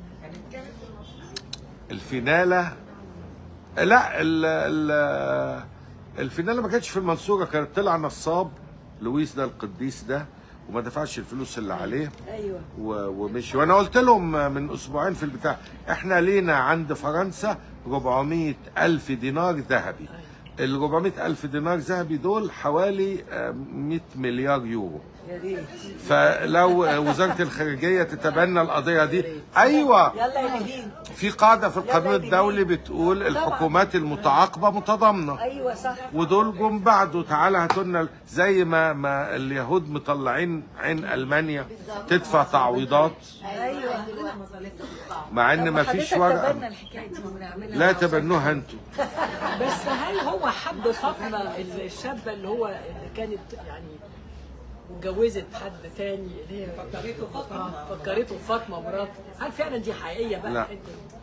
الفينالة لا ال ال الفينالة ما كانتش في المنصورة كانت طلع نصاب لويس ده القديس ده وما دفعش الفلوس اللي عليه أيوه و- ومشي وانا قلت لهم من اسبوعين في البتاع احنا لينا عند فرنسا 400 الف دينار ذهبي ال 400 الف دينار ذهبي دول حوالي آه، 100 مليار يورو يا ريت فلو آه، وزاره الخارجيه تتبنى القضيه دي ايوه يلا يا نهين في قاعده في القانون يلا يا الدولي بتقول الحكومات المتعاقبه متضامنه أيوه صح ودول جم بعده تعالى هاتوا لنا زي ما ما اليهود مطلعين عين المانيا تدفع تعويضات أيوه مع ان طب ما فيش حضرتك ورقه تبنى الحكاية دي ونعملها لا مع تبنوها انتوا بس هل هو حب فاطمه الشابه اللي هو اللي كانت يعني واتجوزت حد تاني اللي هي فكرته فاطمة. آه، فكرته فاطمه مراته هل فعلا دي حقيقيه بقى؟ لا. أنت-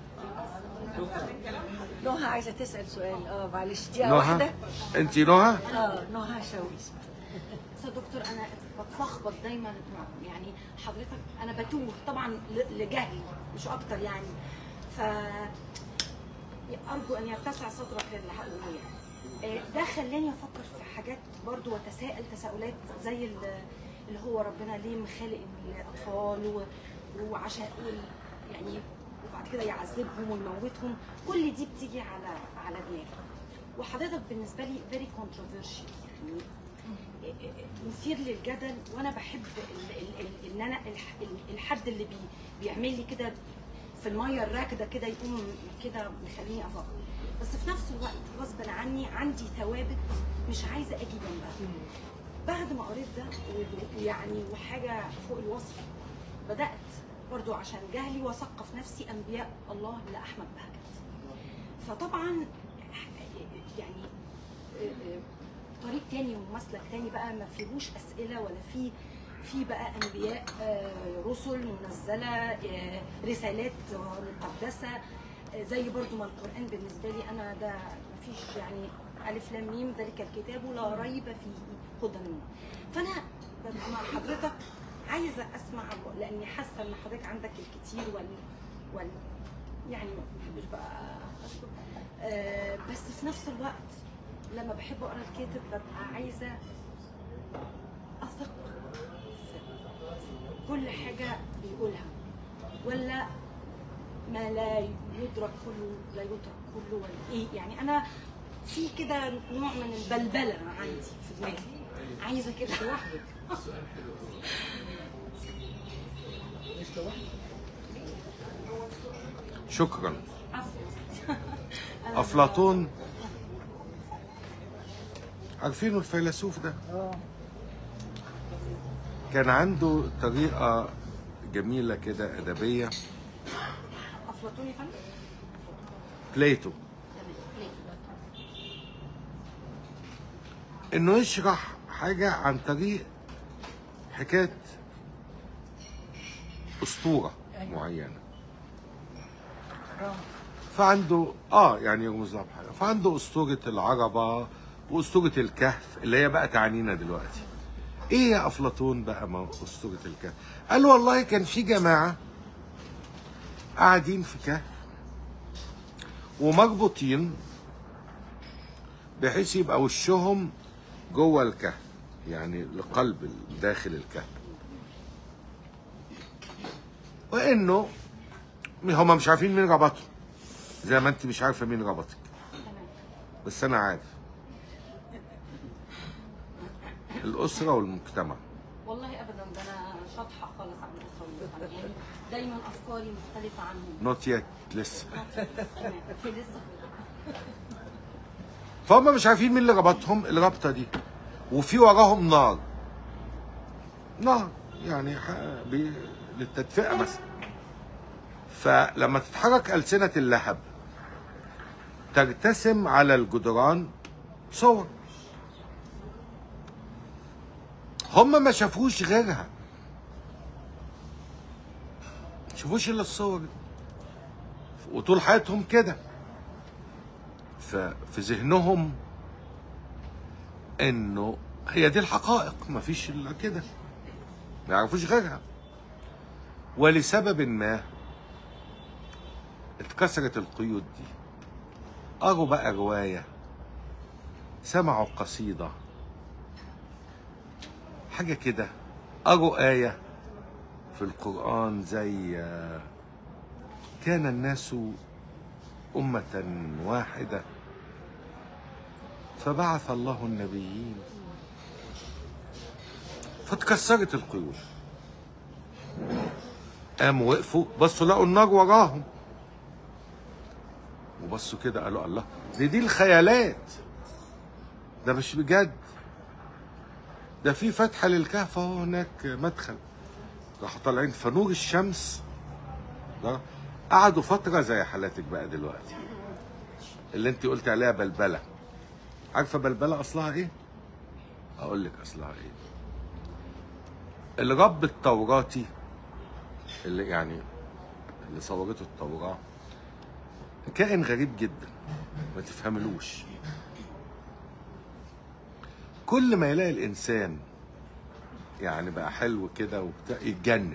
نهى عايزة تسأل سؤال اه معلش دقيقة نهى واحدة انت نهى اه نهى شاويش بس يا دكتور انا بتلخبط دايما يعني حضرتك انا بتوه طبعا ل- لجهل مش اكتر يعني ف ارجو ان يتسع صدرك للي هقوله يعني آه، ده خلاني افكر في حاجات برضو وتساءل تساؤلات زي ال- اللي هو ربنا ليه مخالق الاطفال و- وعشان وال- يعني وبعد كده يعذبهم ويموتهم كل دي بتيجي على على دماغي وحضرتك بالنسبه لي فيري كونتروفيرشال يعني مثير للجدل وانا بحب ال- ال- ال- ان انا الح- ال- الحد اللي بي بيعمل لي كده في الميه الراكده كده يقوم كده مخليني افكر بس في نفس الوقت غصبا عني عندي ثوابت مش عايزه اجي جنبها بعد ما قريت ده و- ويعني وحاجه فوق الوصف بدات برضو عشان جهلي واثقف نفسي انبياء الله لاحمد بهجت فطبعا يعني طريق تاني ومسلك تاني بقى ما فيهوش اسئله ولا في في بقى انبياء آه، رسل منزله آه، رسالات مقدسه آه، زي برضو ما القران بالنسبه لي انا ده ما فيش يعني الف لام ميم ذلك الكتاب لا ريب فيه هدى للمؤمنين. فانا ببقى مع حضرتك عايزه اسمع لاني حاسه ان حضرتك عندك الكتير وال وال يعني ما بحبش بقى أشكر. آه، بس في نفس الوقت لما بحب اقرا الكاتب ببقى عايزه اثق في كل حاجه بيقولها ولا ما لا يدرك كله لا يترك كله ولا ايه يعني انا في كده نوع من البلبله عندي في دماغي عايزه كده لوحدك شكرا افلاطون عارفينه الفيلسوف ده كان عنده طريقة جميلة كده أدبية افلاطون يا فندم بليتو انه يشرح حاجة عن طريق حكاية أسطورة معينة فعنده اه يعني يرمز لها بحاجة فعنده أسطورة العربة وأسطورة الكهف اللي هي بقى تعنينا دلوقتي ايه يا افلاطون بقى ما أسطورة الكهف قال والله كان في جماعة قاعدين في كهف ومربوطين بحيث يبقى وشهم جوه الكهف يعني لقلب داخل الكهف وانه هما مش عارفين مين ربطهم زي ما انت مش عارفه مين ربطك بس انا عارف الاسره والمجتمع والله ابدا ده انا شاطحه خالص عن الاسره يعني دايما افكاري مختلفه عنهم نوت يت لسه تمام في لسه فهم مش عارفين مين اللي ربطهم الرابطه دي وفي وراهم نار نار يعني ح- بي- للتدفئه مثلا فلما تتحرك ألسنة اللهب ترتسم على الجدران صور هم ما شافوش غيرها ما شافوش الا الصور دي. وطول حياتهم كده ففي ذهنهم انه هي دي الحقائق ما فيش الا كده ما يعرفوش غيرها ولسبب ما اتكسرت القيود دي قروا بقى رواية سمعوا قصيدة حاجة كده قروا آية في القرآن زي آه، كان الناس أمة واحدة فبعث الله النبيين فاتكسرت القيود قاموا وقفوا بصوا لقوا النار وراهم وبصوا كده قالوا الله دي دي الخيالات ده مش بجد ده في فتحة للكهف اهو هناك مدخل راحوا طالعين فنور الشمس ده قعدوا فترة زي حالاتك بقى دلوقتي اللي انت قلت عليها بلبلة عارفة بلبلة أصلها إيه؟ أقول لك أصلها إيه؟ الرب التوراتي اللي يعني اللي صورته التوراة كائن غريب جدا ما تفهملوش كل ما يلاقي الإنسان يعني بقى حلو كده وبتاع يتجنن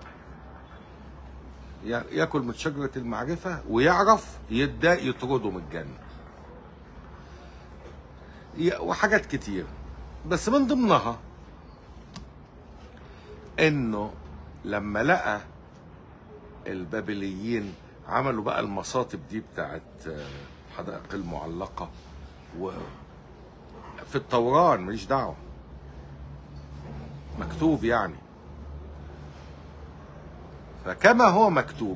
يا- ياكل من شجرة المعرفة ويعرف يتضايق يطرده من الجنة ي- وحاجات كتير بس من ضمنها انه لما لقى البابليين عملوا بقى المصاطب دي بتاعت آه، الحدائق المعلقة و في التوراة أنا ماليش دعوة مكتوب يعني فكما هو مكتوب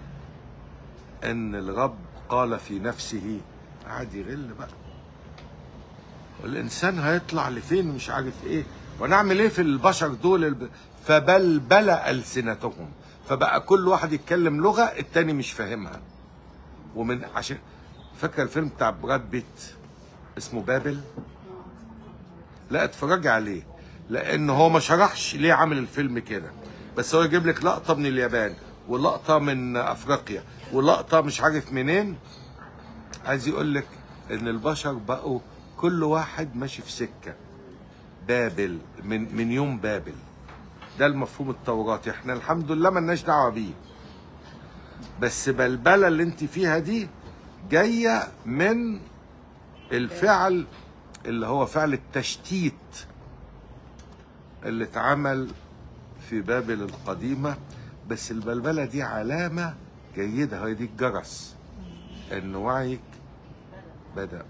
ان الرب قال في نفسه قعد يغل بقى والانسان هيطلع لفين مش عارف ايه ونعمل ايه في البشر دول الب... فبلبل السنتهم فبقى كل واحد يتكلم لغه التاني مش فاهمها ومن عشان فاكر الفيلم بتاع براد بيت اسمه بابل لا اتفرجي عليه لان هو ما شرحش ليه عامل الفيلم كده بس هو يجيب لك لقطه من اليابان ولقطه من افريقيا ولقطه مش عارف منين عايز يقول لك ان البشر بقوا كل واحد ماشي في سكه بابل من من يوم بابل ده المفهوم التوراتي احنا الحمد لله ملناش دعوه بيه بس بلبله اللي انت فيها دي جايه من الفعل اللي هو فعل التشتيت اللي اتعمل في بابل القديمة بس البلبلة دي علامة جيدة هي دي الجرس إن وعيك بدأ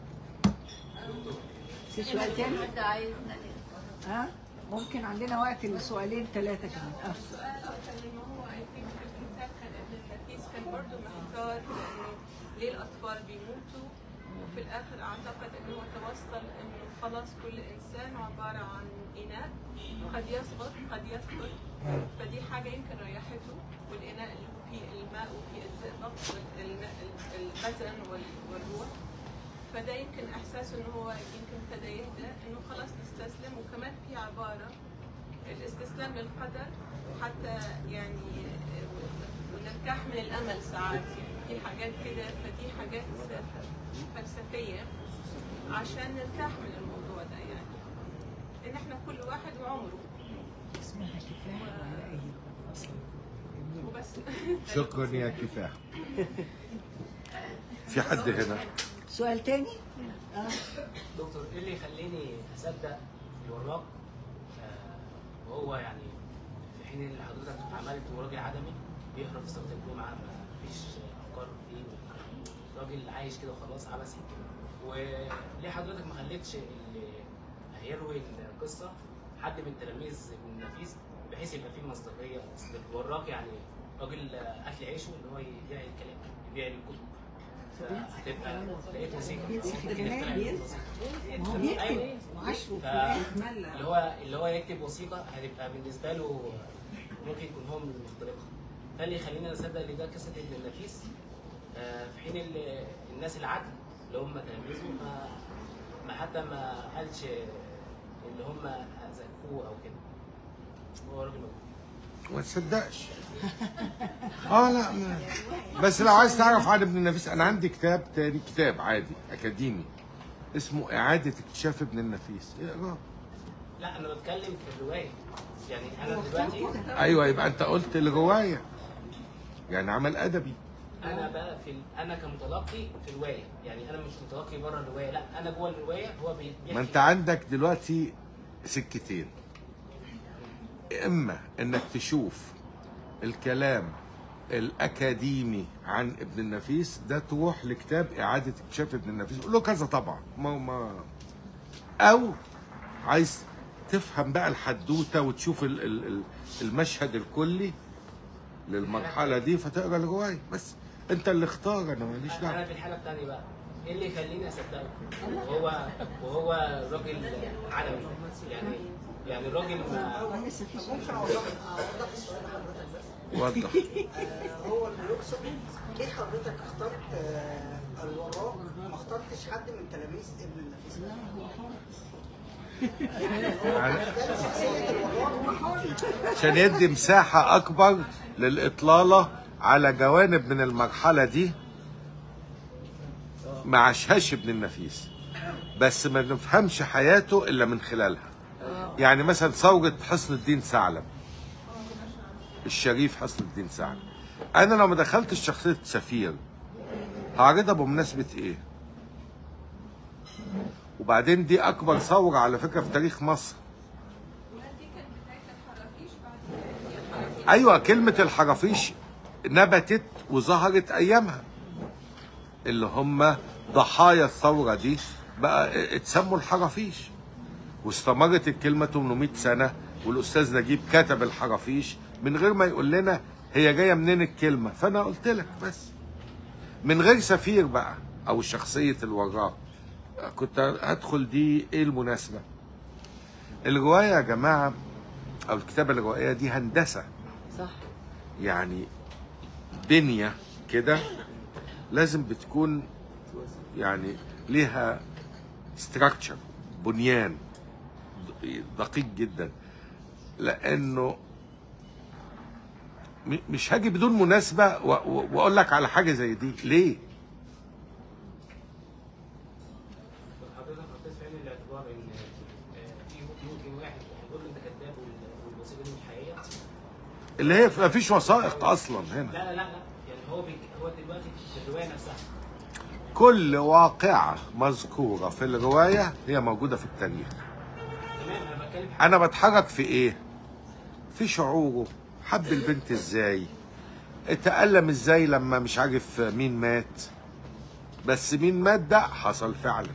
في سؤال تاني؟ حد عايز ها؟ ممكن عندنا وقت لسؤالين ثلاثة كمان اه السؤال الآخر اللي هو I think في الكتاب كان ابن النفيس كان برضه محتار إنه ليه الأطفال بيموتوا وفي الآخر أعتقد إنه هو توصل إنه خلاص كل إنسان عبارة عن إناء قد يسقط قد يسقط فدي حاجة يمكن ريحته والإناء اللي هو فيه الماء وفيه الزئبق والبزن والروح فده يمكن احساسه انه هو يمكن ابتدى يهدى انه خلاص نستسلم وكمان في عباره الاستسلام للقدر حتى يعني ونرتاح من الامل ساعات يعني في حاجات كده فدي حاجات فلسفيه عشان نرتاح من الموضوع ده يعني ان احنا كل واحد وعمره اسمها كفاح ولا ايه؟ اصلا وبس شكرا يا كفاح في حد هنا سؤال تاني؟ اه دكتور ايه اللي يخليني اصدق الوراق آه وهو يعني في حين اللي حضرتك عملت وراجل عدمي بيقرا في صلاه الجمعه ما فيش افكار فيه راجل عايش كده وخلاص عبثي وليه حضرتك ما خليتش اللي هيروي القصه حد من تلاميذ ابن النفيس بحيث يبقى فيه مصداقيه اصل الوراق يعني راجل آه، اكل عيشه اللي هو يبيع الكلام يبيع الكتب فهتبقى لقيت وثيقه ممكن يخترع الوثيقة. ما هو بيكتب أيوة. وعشره في ف- الاخر اللي هو اللي هو يكتب وثيقه هتبقى بالنسبه له ممكن يكون هو من المختلقه ده اللي يخلينا نصدق ان ده قصه ابن النفيس آه، في حين ال- الناس العدل اللي هم تلاميذه ما ما حتى ما قالش اللي هم زكوه او كده هو راجل موجود ما تصدقش اه لا ما. بس لو عايز تعرف عن ابن النفيس انا عندي كتاب تاني كتاب عادي اكاديمي اسمه اعاده اكتشاف ابن النفيس اقراه لا انا بتكلم في الروايه يعني انا دلوقتي ايوه يبقى انت قلت الروايه يعني عمل ادبي انا بقى في ال- انا كمتلقي في روايه يعني انا مش متلقي بره الروايه لا انا جوه الروايه هو بي- بيحكي ما انت عندك دلوقتي سكتين اما انك تشوف الكلام الاكاديمي عن ابن النفيس ده تروح لكتاب اعاده اكتشاف ابن النفيس له كذا طبعا ما ما او عايز تفهم بقى الحدوته وتشوف ال- ال- ال- المشهد الكلي للمرحله دي فتقرا الروايه بس انت اللي اختار انا ماليش انا دعوه في الحاله الثانيه بقى ايه اللي يخليني اصدقه وهو وهو راجل عالمي يعني يعني الراجل ما ممكن اوضح اوضح السؤال لحضرتك بس وضح آه، هو اللي يقصد ليه حضرتك اخترت آه، الوراق ما اخترتش حد من تلاميذ ابن النفيس ده شخصية الوراق عشان يدي مساحة أكبر للإطلالة على جوانب من المرحلة دي ما عاشهاش ابن النفيس بس ما نفهمش حياته إلا من خلالها يعني مثلا ثورة حسن الدين ثعلب الشريف حسن الدين ثعلب أنا لو ما دخلتش شخصية سفير هعرضها بمناسبة إيه؟ وبعدين دي أكبر ثورة على فكرة في تاريخ مصر دي كانت بدايه الحرافيش بعد ايوه كلمه الحرافيش نبتت وظهرت ايامها اللي هم ضحايا الثوره دي بقى اتسموا الحرافيش واستمرت الكلمه 800 سنه والاستاذ نجيب كتب الحرافيش من غير ما يقول لنا هي جايه منين الكلمه فانا قلت لك بس من غير سفير بقى او شخصيه الوراق كنت هدخل دي ايه المناسبه الروايه يا جماعه او الكتابه الروائيه دي هندسه صح يعني بنيه كده لازم بتكون يعني ليها ستراكشر بنيان دقيق جدا لانه م- مش هاجي بدون مناسبه و- و- واقول لك على حاجه زي دي ليه؟ حضرتك حطيت في عين الاعتبار ان آه، في ممكن واحد يقول له انت كذاب وال- والوثيقه دي مش حقيقيه اللي هي ما فيش وثائق اصلا هنا لا لا لا لا يعني هو بيك هو دلوقتي في الروايه نفسها كل واقعه مذكوره في الروايه هي موجوده في التاريخ تمام انا بتكلم في انا بتحرك في ايه في شعوره حب البنت ازاي اتألم ازاي لما مش عارف مين مات بس مين مات ده حصل فعلا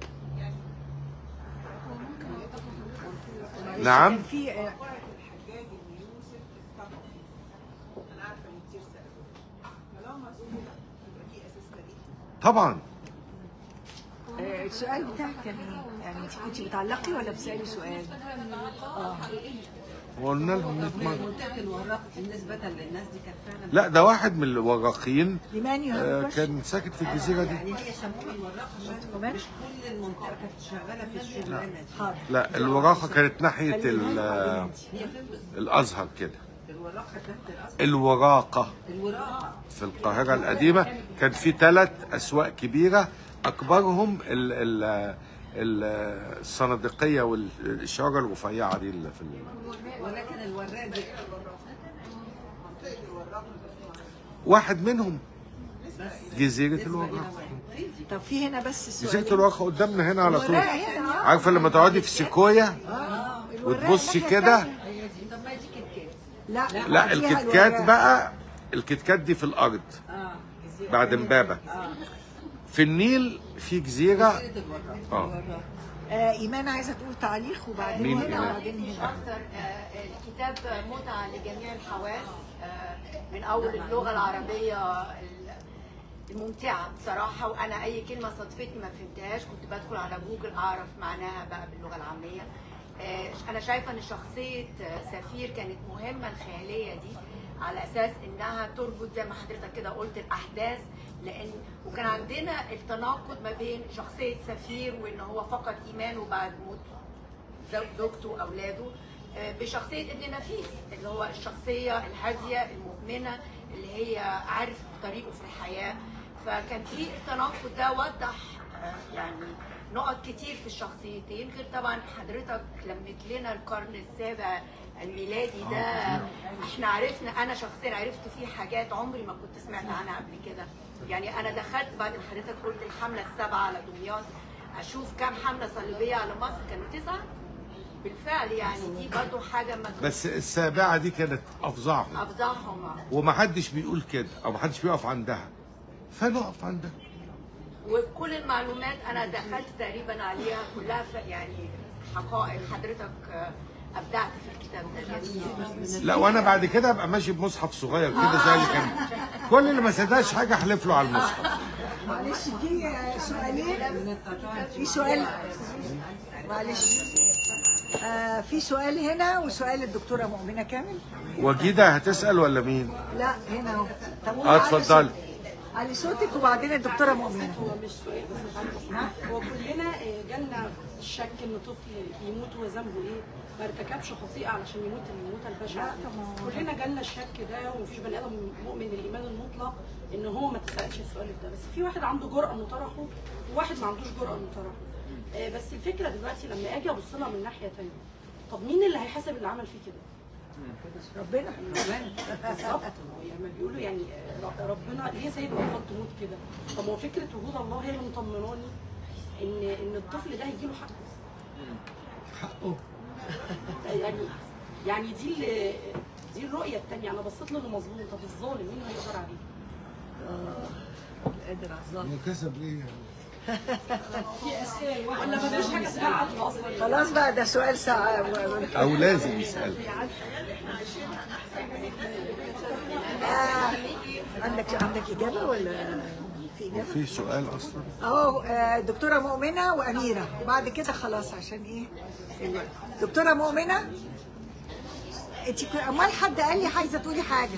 نعم كان في آه، الحجاج بن يوسف اتفقوا فيه انا عارفه ان كتير سالوا طالما ذكر يبقى في اساس تاريخي طبعا آه، السؤال بتاعك كان ايه؟ يعني انت كنت بتعلقي ولا بتسالي سؤال؟ اه وقلنا لهم 100 مرة منطقة الوراق بالنسبة للناس دي كانت فعلا لا ده واحد من الوراقيين لمن يو آه، هاف كان ساكت في الجزيرة دي يعني هي سموها الوراق عشان مش كل المنطقة كانت شغالة في الشغلانة دي حاضر لا الوراقة كانت ناحية ال- هي فين الأزهر كده الوراق تحت الأصل الوراقة الوراقة في القاهرة القديمة كان في ثلاث أسواق كبيرة أكبرهم ال ال ال الصناديقية والشجرة الرفيعة دي اللي في ال- ولكن الوراق دي واحد منهم جزيرة الوراقة طب في هنا بس جزيرة السؤال الوراقة قدامنا هنا على طول الوراق هنا. عارفة لما تقعدي في سيكويا وتبصي كده طب ما دي كده كده لا لا فيها الكتكات الوراق. بقى الكتكات دي في الأرض اه جزيرة بعد امبابة في النيل في جزيرة الوراق اه آه ايمان عايزه تقول تعليق وبعدين مين هنا إيمان؟ وبعدين هنا اكتر آه، الكتاب متعه لجميع الحواس آه، من اول اللغه العربيه ال- الممتعه بصراحه وانا اي كلمه صدفتني ما فهمتهاش كنت بدخل على جوجل اعرف معناها بقى باللغه العاميه آه، انا شايفه ان شخصيه آه، سفير كانت مهمه الخياليه دي على اساس انها تربط زي ما حضرتك كده قلت الاحداث لان وكان عندنا التناقض ما بين شخصيه سفير وان هو فقد ايمانه بعد موت زو- زوجته واولاده آه، بشخصيه ابن نفيس اللي هو الشخصيه الهاديه المؤمنه اللي هي عارف طريقه في الحياه فكان في التناقض ده وضح آه، يعني نقط كتير في الشخصيتين غير طبعا حضرتك لمت لنا القرن السابع الميلادي ده احنا عرفنا انا شخصيا عرفت فيه حاجات عمري ما كنت سمعت عنها قبل كده يعني انا دخلت بعد ما حضرتك قلت الحمله السابعه على دمياط اشوف كام حمله صليبيه على مصر كانوا تسعه بالفعل يعني دي برضو حاجه ما بس السابعة دي كانت أفظعهم افضحهم ومحدش بيقول كده أو محدش بيقف عندها فنقف عندها وكل المعلومات انا دخلت تقريبا عليها كلها ف- يعني حقائق حضرتك آه، ابدعت في الكتاب ده جميل لا وأنا بعد كده أبقى ماشي بمصحف صغير كده زي اللي كان كل اللي ما صدقش حاجة أحلف له على المصحف معلش في آه، سؤالين في سؤال معلش آه في سؤال هنا وسؤال الدكتوره مؤمنه كامل وجيدة هتسأل ولا مين؟ لا هنا اهو طب قولي اه علي اتفضلي صوتك. علي صوتك وبعدين الدكتوره مؤمنه هو مش سؤال بس ها؟ هو كلنا آه، جالنا الشك ان طفل يموت هو ذنبه ايه؟ ما ارتكبش خطيئه علشان يموت الموتة البشعه كلنا جالنا الشك ده ومفيش بني ادم مؤمن الايمان المطلق ان هو ما تسالش السؤال ده بس في واحد عنده جرأه انه طرحه وواحد ما عندوش جرأه انه طرحه آه، بس الفكره دلوقتي لما اجي ابص لها من ناحيه ثانيه طب مين اللي هيحاسب اللي عمل فيه كده؟ ربنا بالظبط يعني ما بيقولوا يعني ر- ربنا ليه سايب الاطفال تموت كده؟ طب ما هو فكره وجود الله هي اللي مطمناني ان ان الطفل ده هيجي له حقه حقه يعني يعني دي ال- دي الرؤيه الثانيه انا بصيت له انه مظلوم طب الظالم مين هيقدر عليه؟ قادر على الظلم هو كسب ايه يعني؟ في اسئله ولا ما فيش حاجه اسمها عدل اصلا خلاص بقى ده سؤال ساعة او لازم يسال آه عندك عندك إجابة ولا في إجابة؟ في سؤال اصلا أهو آه، دكتورة مؤمنة وأميرة وبعد كده خلاص عشان إيه؟ الوقت. دكتورة مؤمنة أنت كو- أمال حد قال لي عايزة تقولي حاجة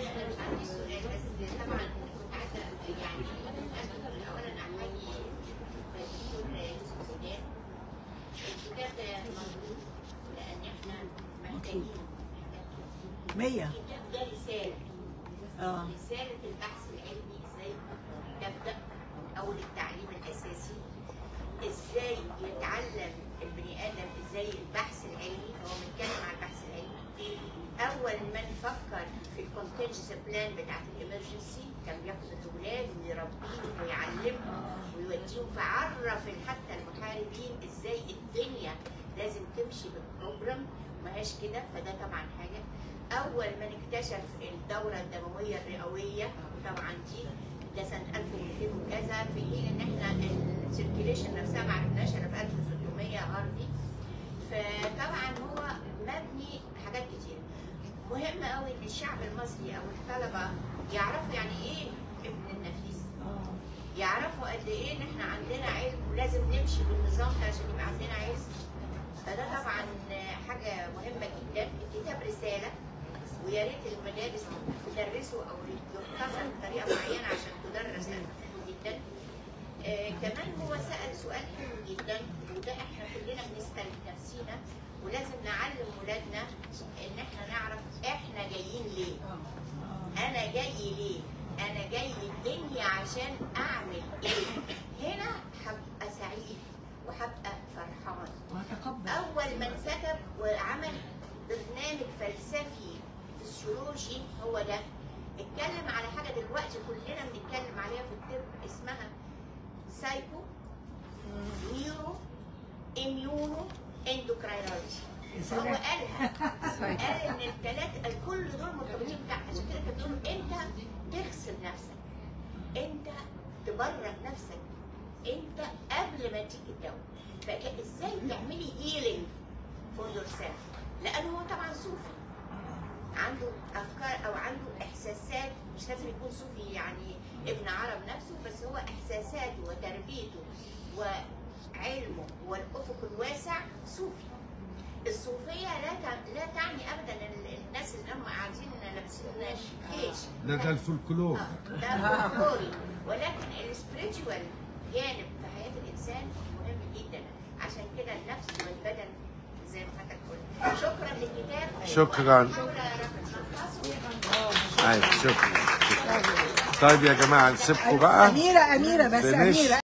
مية ده رسالة آه. رسالة البحث العلمي ازاي نبدأ من أول التعليم الأساسي ازاي يتعلم البني آدم ازاي البحث العلمي هو بنتكلم عن البحث العلمي أول من فكر في الكونتنجنسي بلان بتاعت الإمرجنسي كان بياخد الأولاد ويربيهم ويعلمهم ويوديهم فعرف حتى المحاربين ازاي الدنيا لازم تمشي بالبروجرام ما هياش كده فده طبعا حاجه اول من اكتشف الدوره الدمويه الرئويه طبعا دي ده سنه 1200 وكذا في حين ان احنا السيركيليشن نفسها ما عرفناش الا في 1600 هارفي فطبعا هو مبني حاجات كتير مهم قوي ان الشعب المصري او الطلبه يعرفوا يعني ايه ابن النفيس يعرفوا قد ايه ان احنا عندنا علم ولازم نمشي بالنظام ده عشان يبقى عندنا علم فده طبعا حاجه مهمه جدا الكتاب رساله ويا ريت المدارس تدرسه او يختصر بطريقه معينه عشان تدرس مهم جدا آه كمان هو سال سؤال حلو جدا وده احنا كلنا بنسال نفسينا ولازم نعلم ولادنا ان احنا نعرف احنا جايين ليه انا جاي ليه انا جاي الدنيا عشان اعمل ايه هنا هبقى سعيد وهبقى فرحان وهتقبل اول من كتب وعمل برنامج فلسفي فسيولوجي هو ده اتكلم على حاجه دلوقتي كلنا بنتكلم عليها في الطب اسمها سايكو نيورو اميونو اندوكراينولوجي هو قالها قال ان الثلاثه كل دول مرتبطين بتاع عشان كده كانوا بيقولوا انت تغسل نفسك انت تبرد نفسك انت قبل ما تيجي الدواء فازاي تعملي هيلينج فور يور سيلف لانه هو طبعا صوفي عنده افكار او عنده احساسات مش لازم يكون صوفي يعني ابن عرب نفسه بس هو احساساته وتربيته وعلمه والافق الواسع صوفي الصوفيه لا تع- لا تعني ابدا ال- الناس اللي هم قاعدين لابسين خيش ده ده الفولكلور ده فولكلوري ولكن السبريتشوال جانب في حياه الانسان مهم جدا عشان كده النفس والبدن زي ما حضرتك قلت شكرا للكتاب شكراً. شكرا يا رب أيوة شكرا شكرا. طيب يا جماعه نسيبكم بقى أميرة أميرة بس Finish. أميرة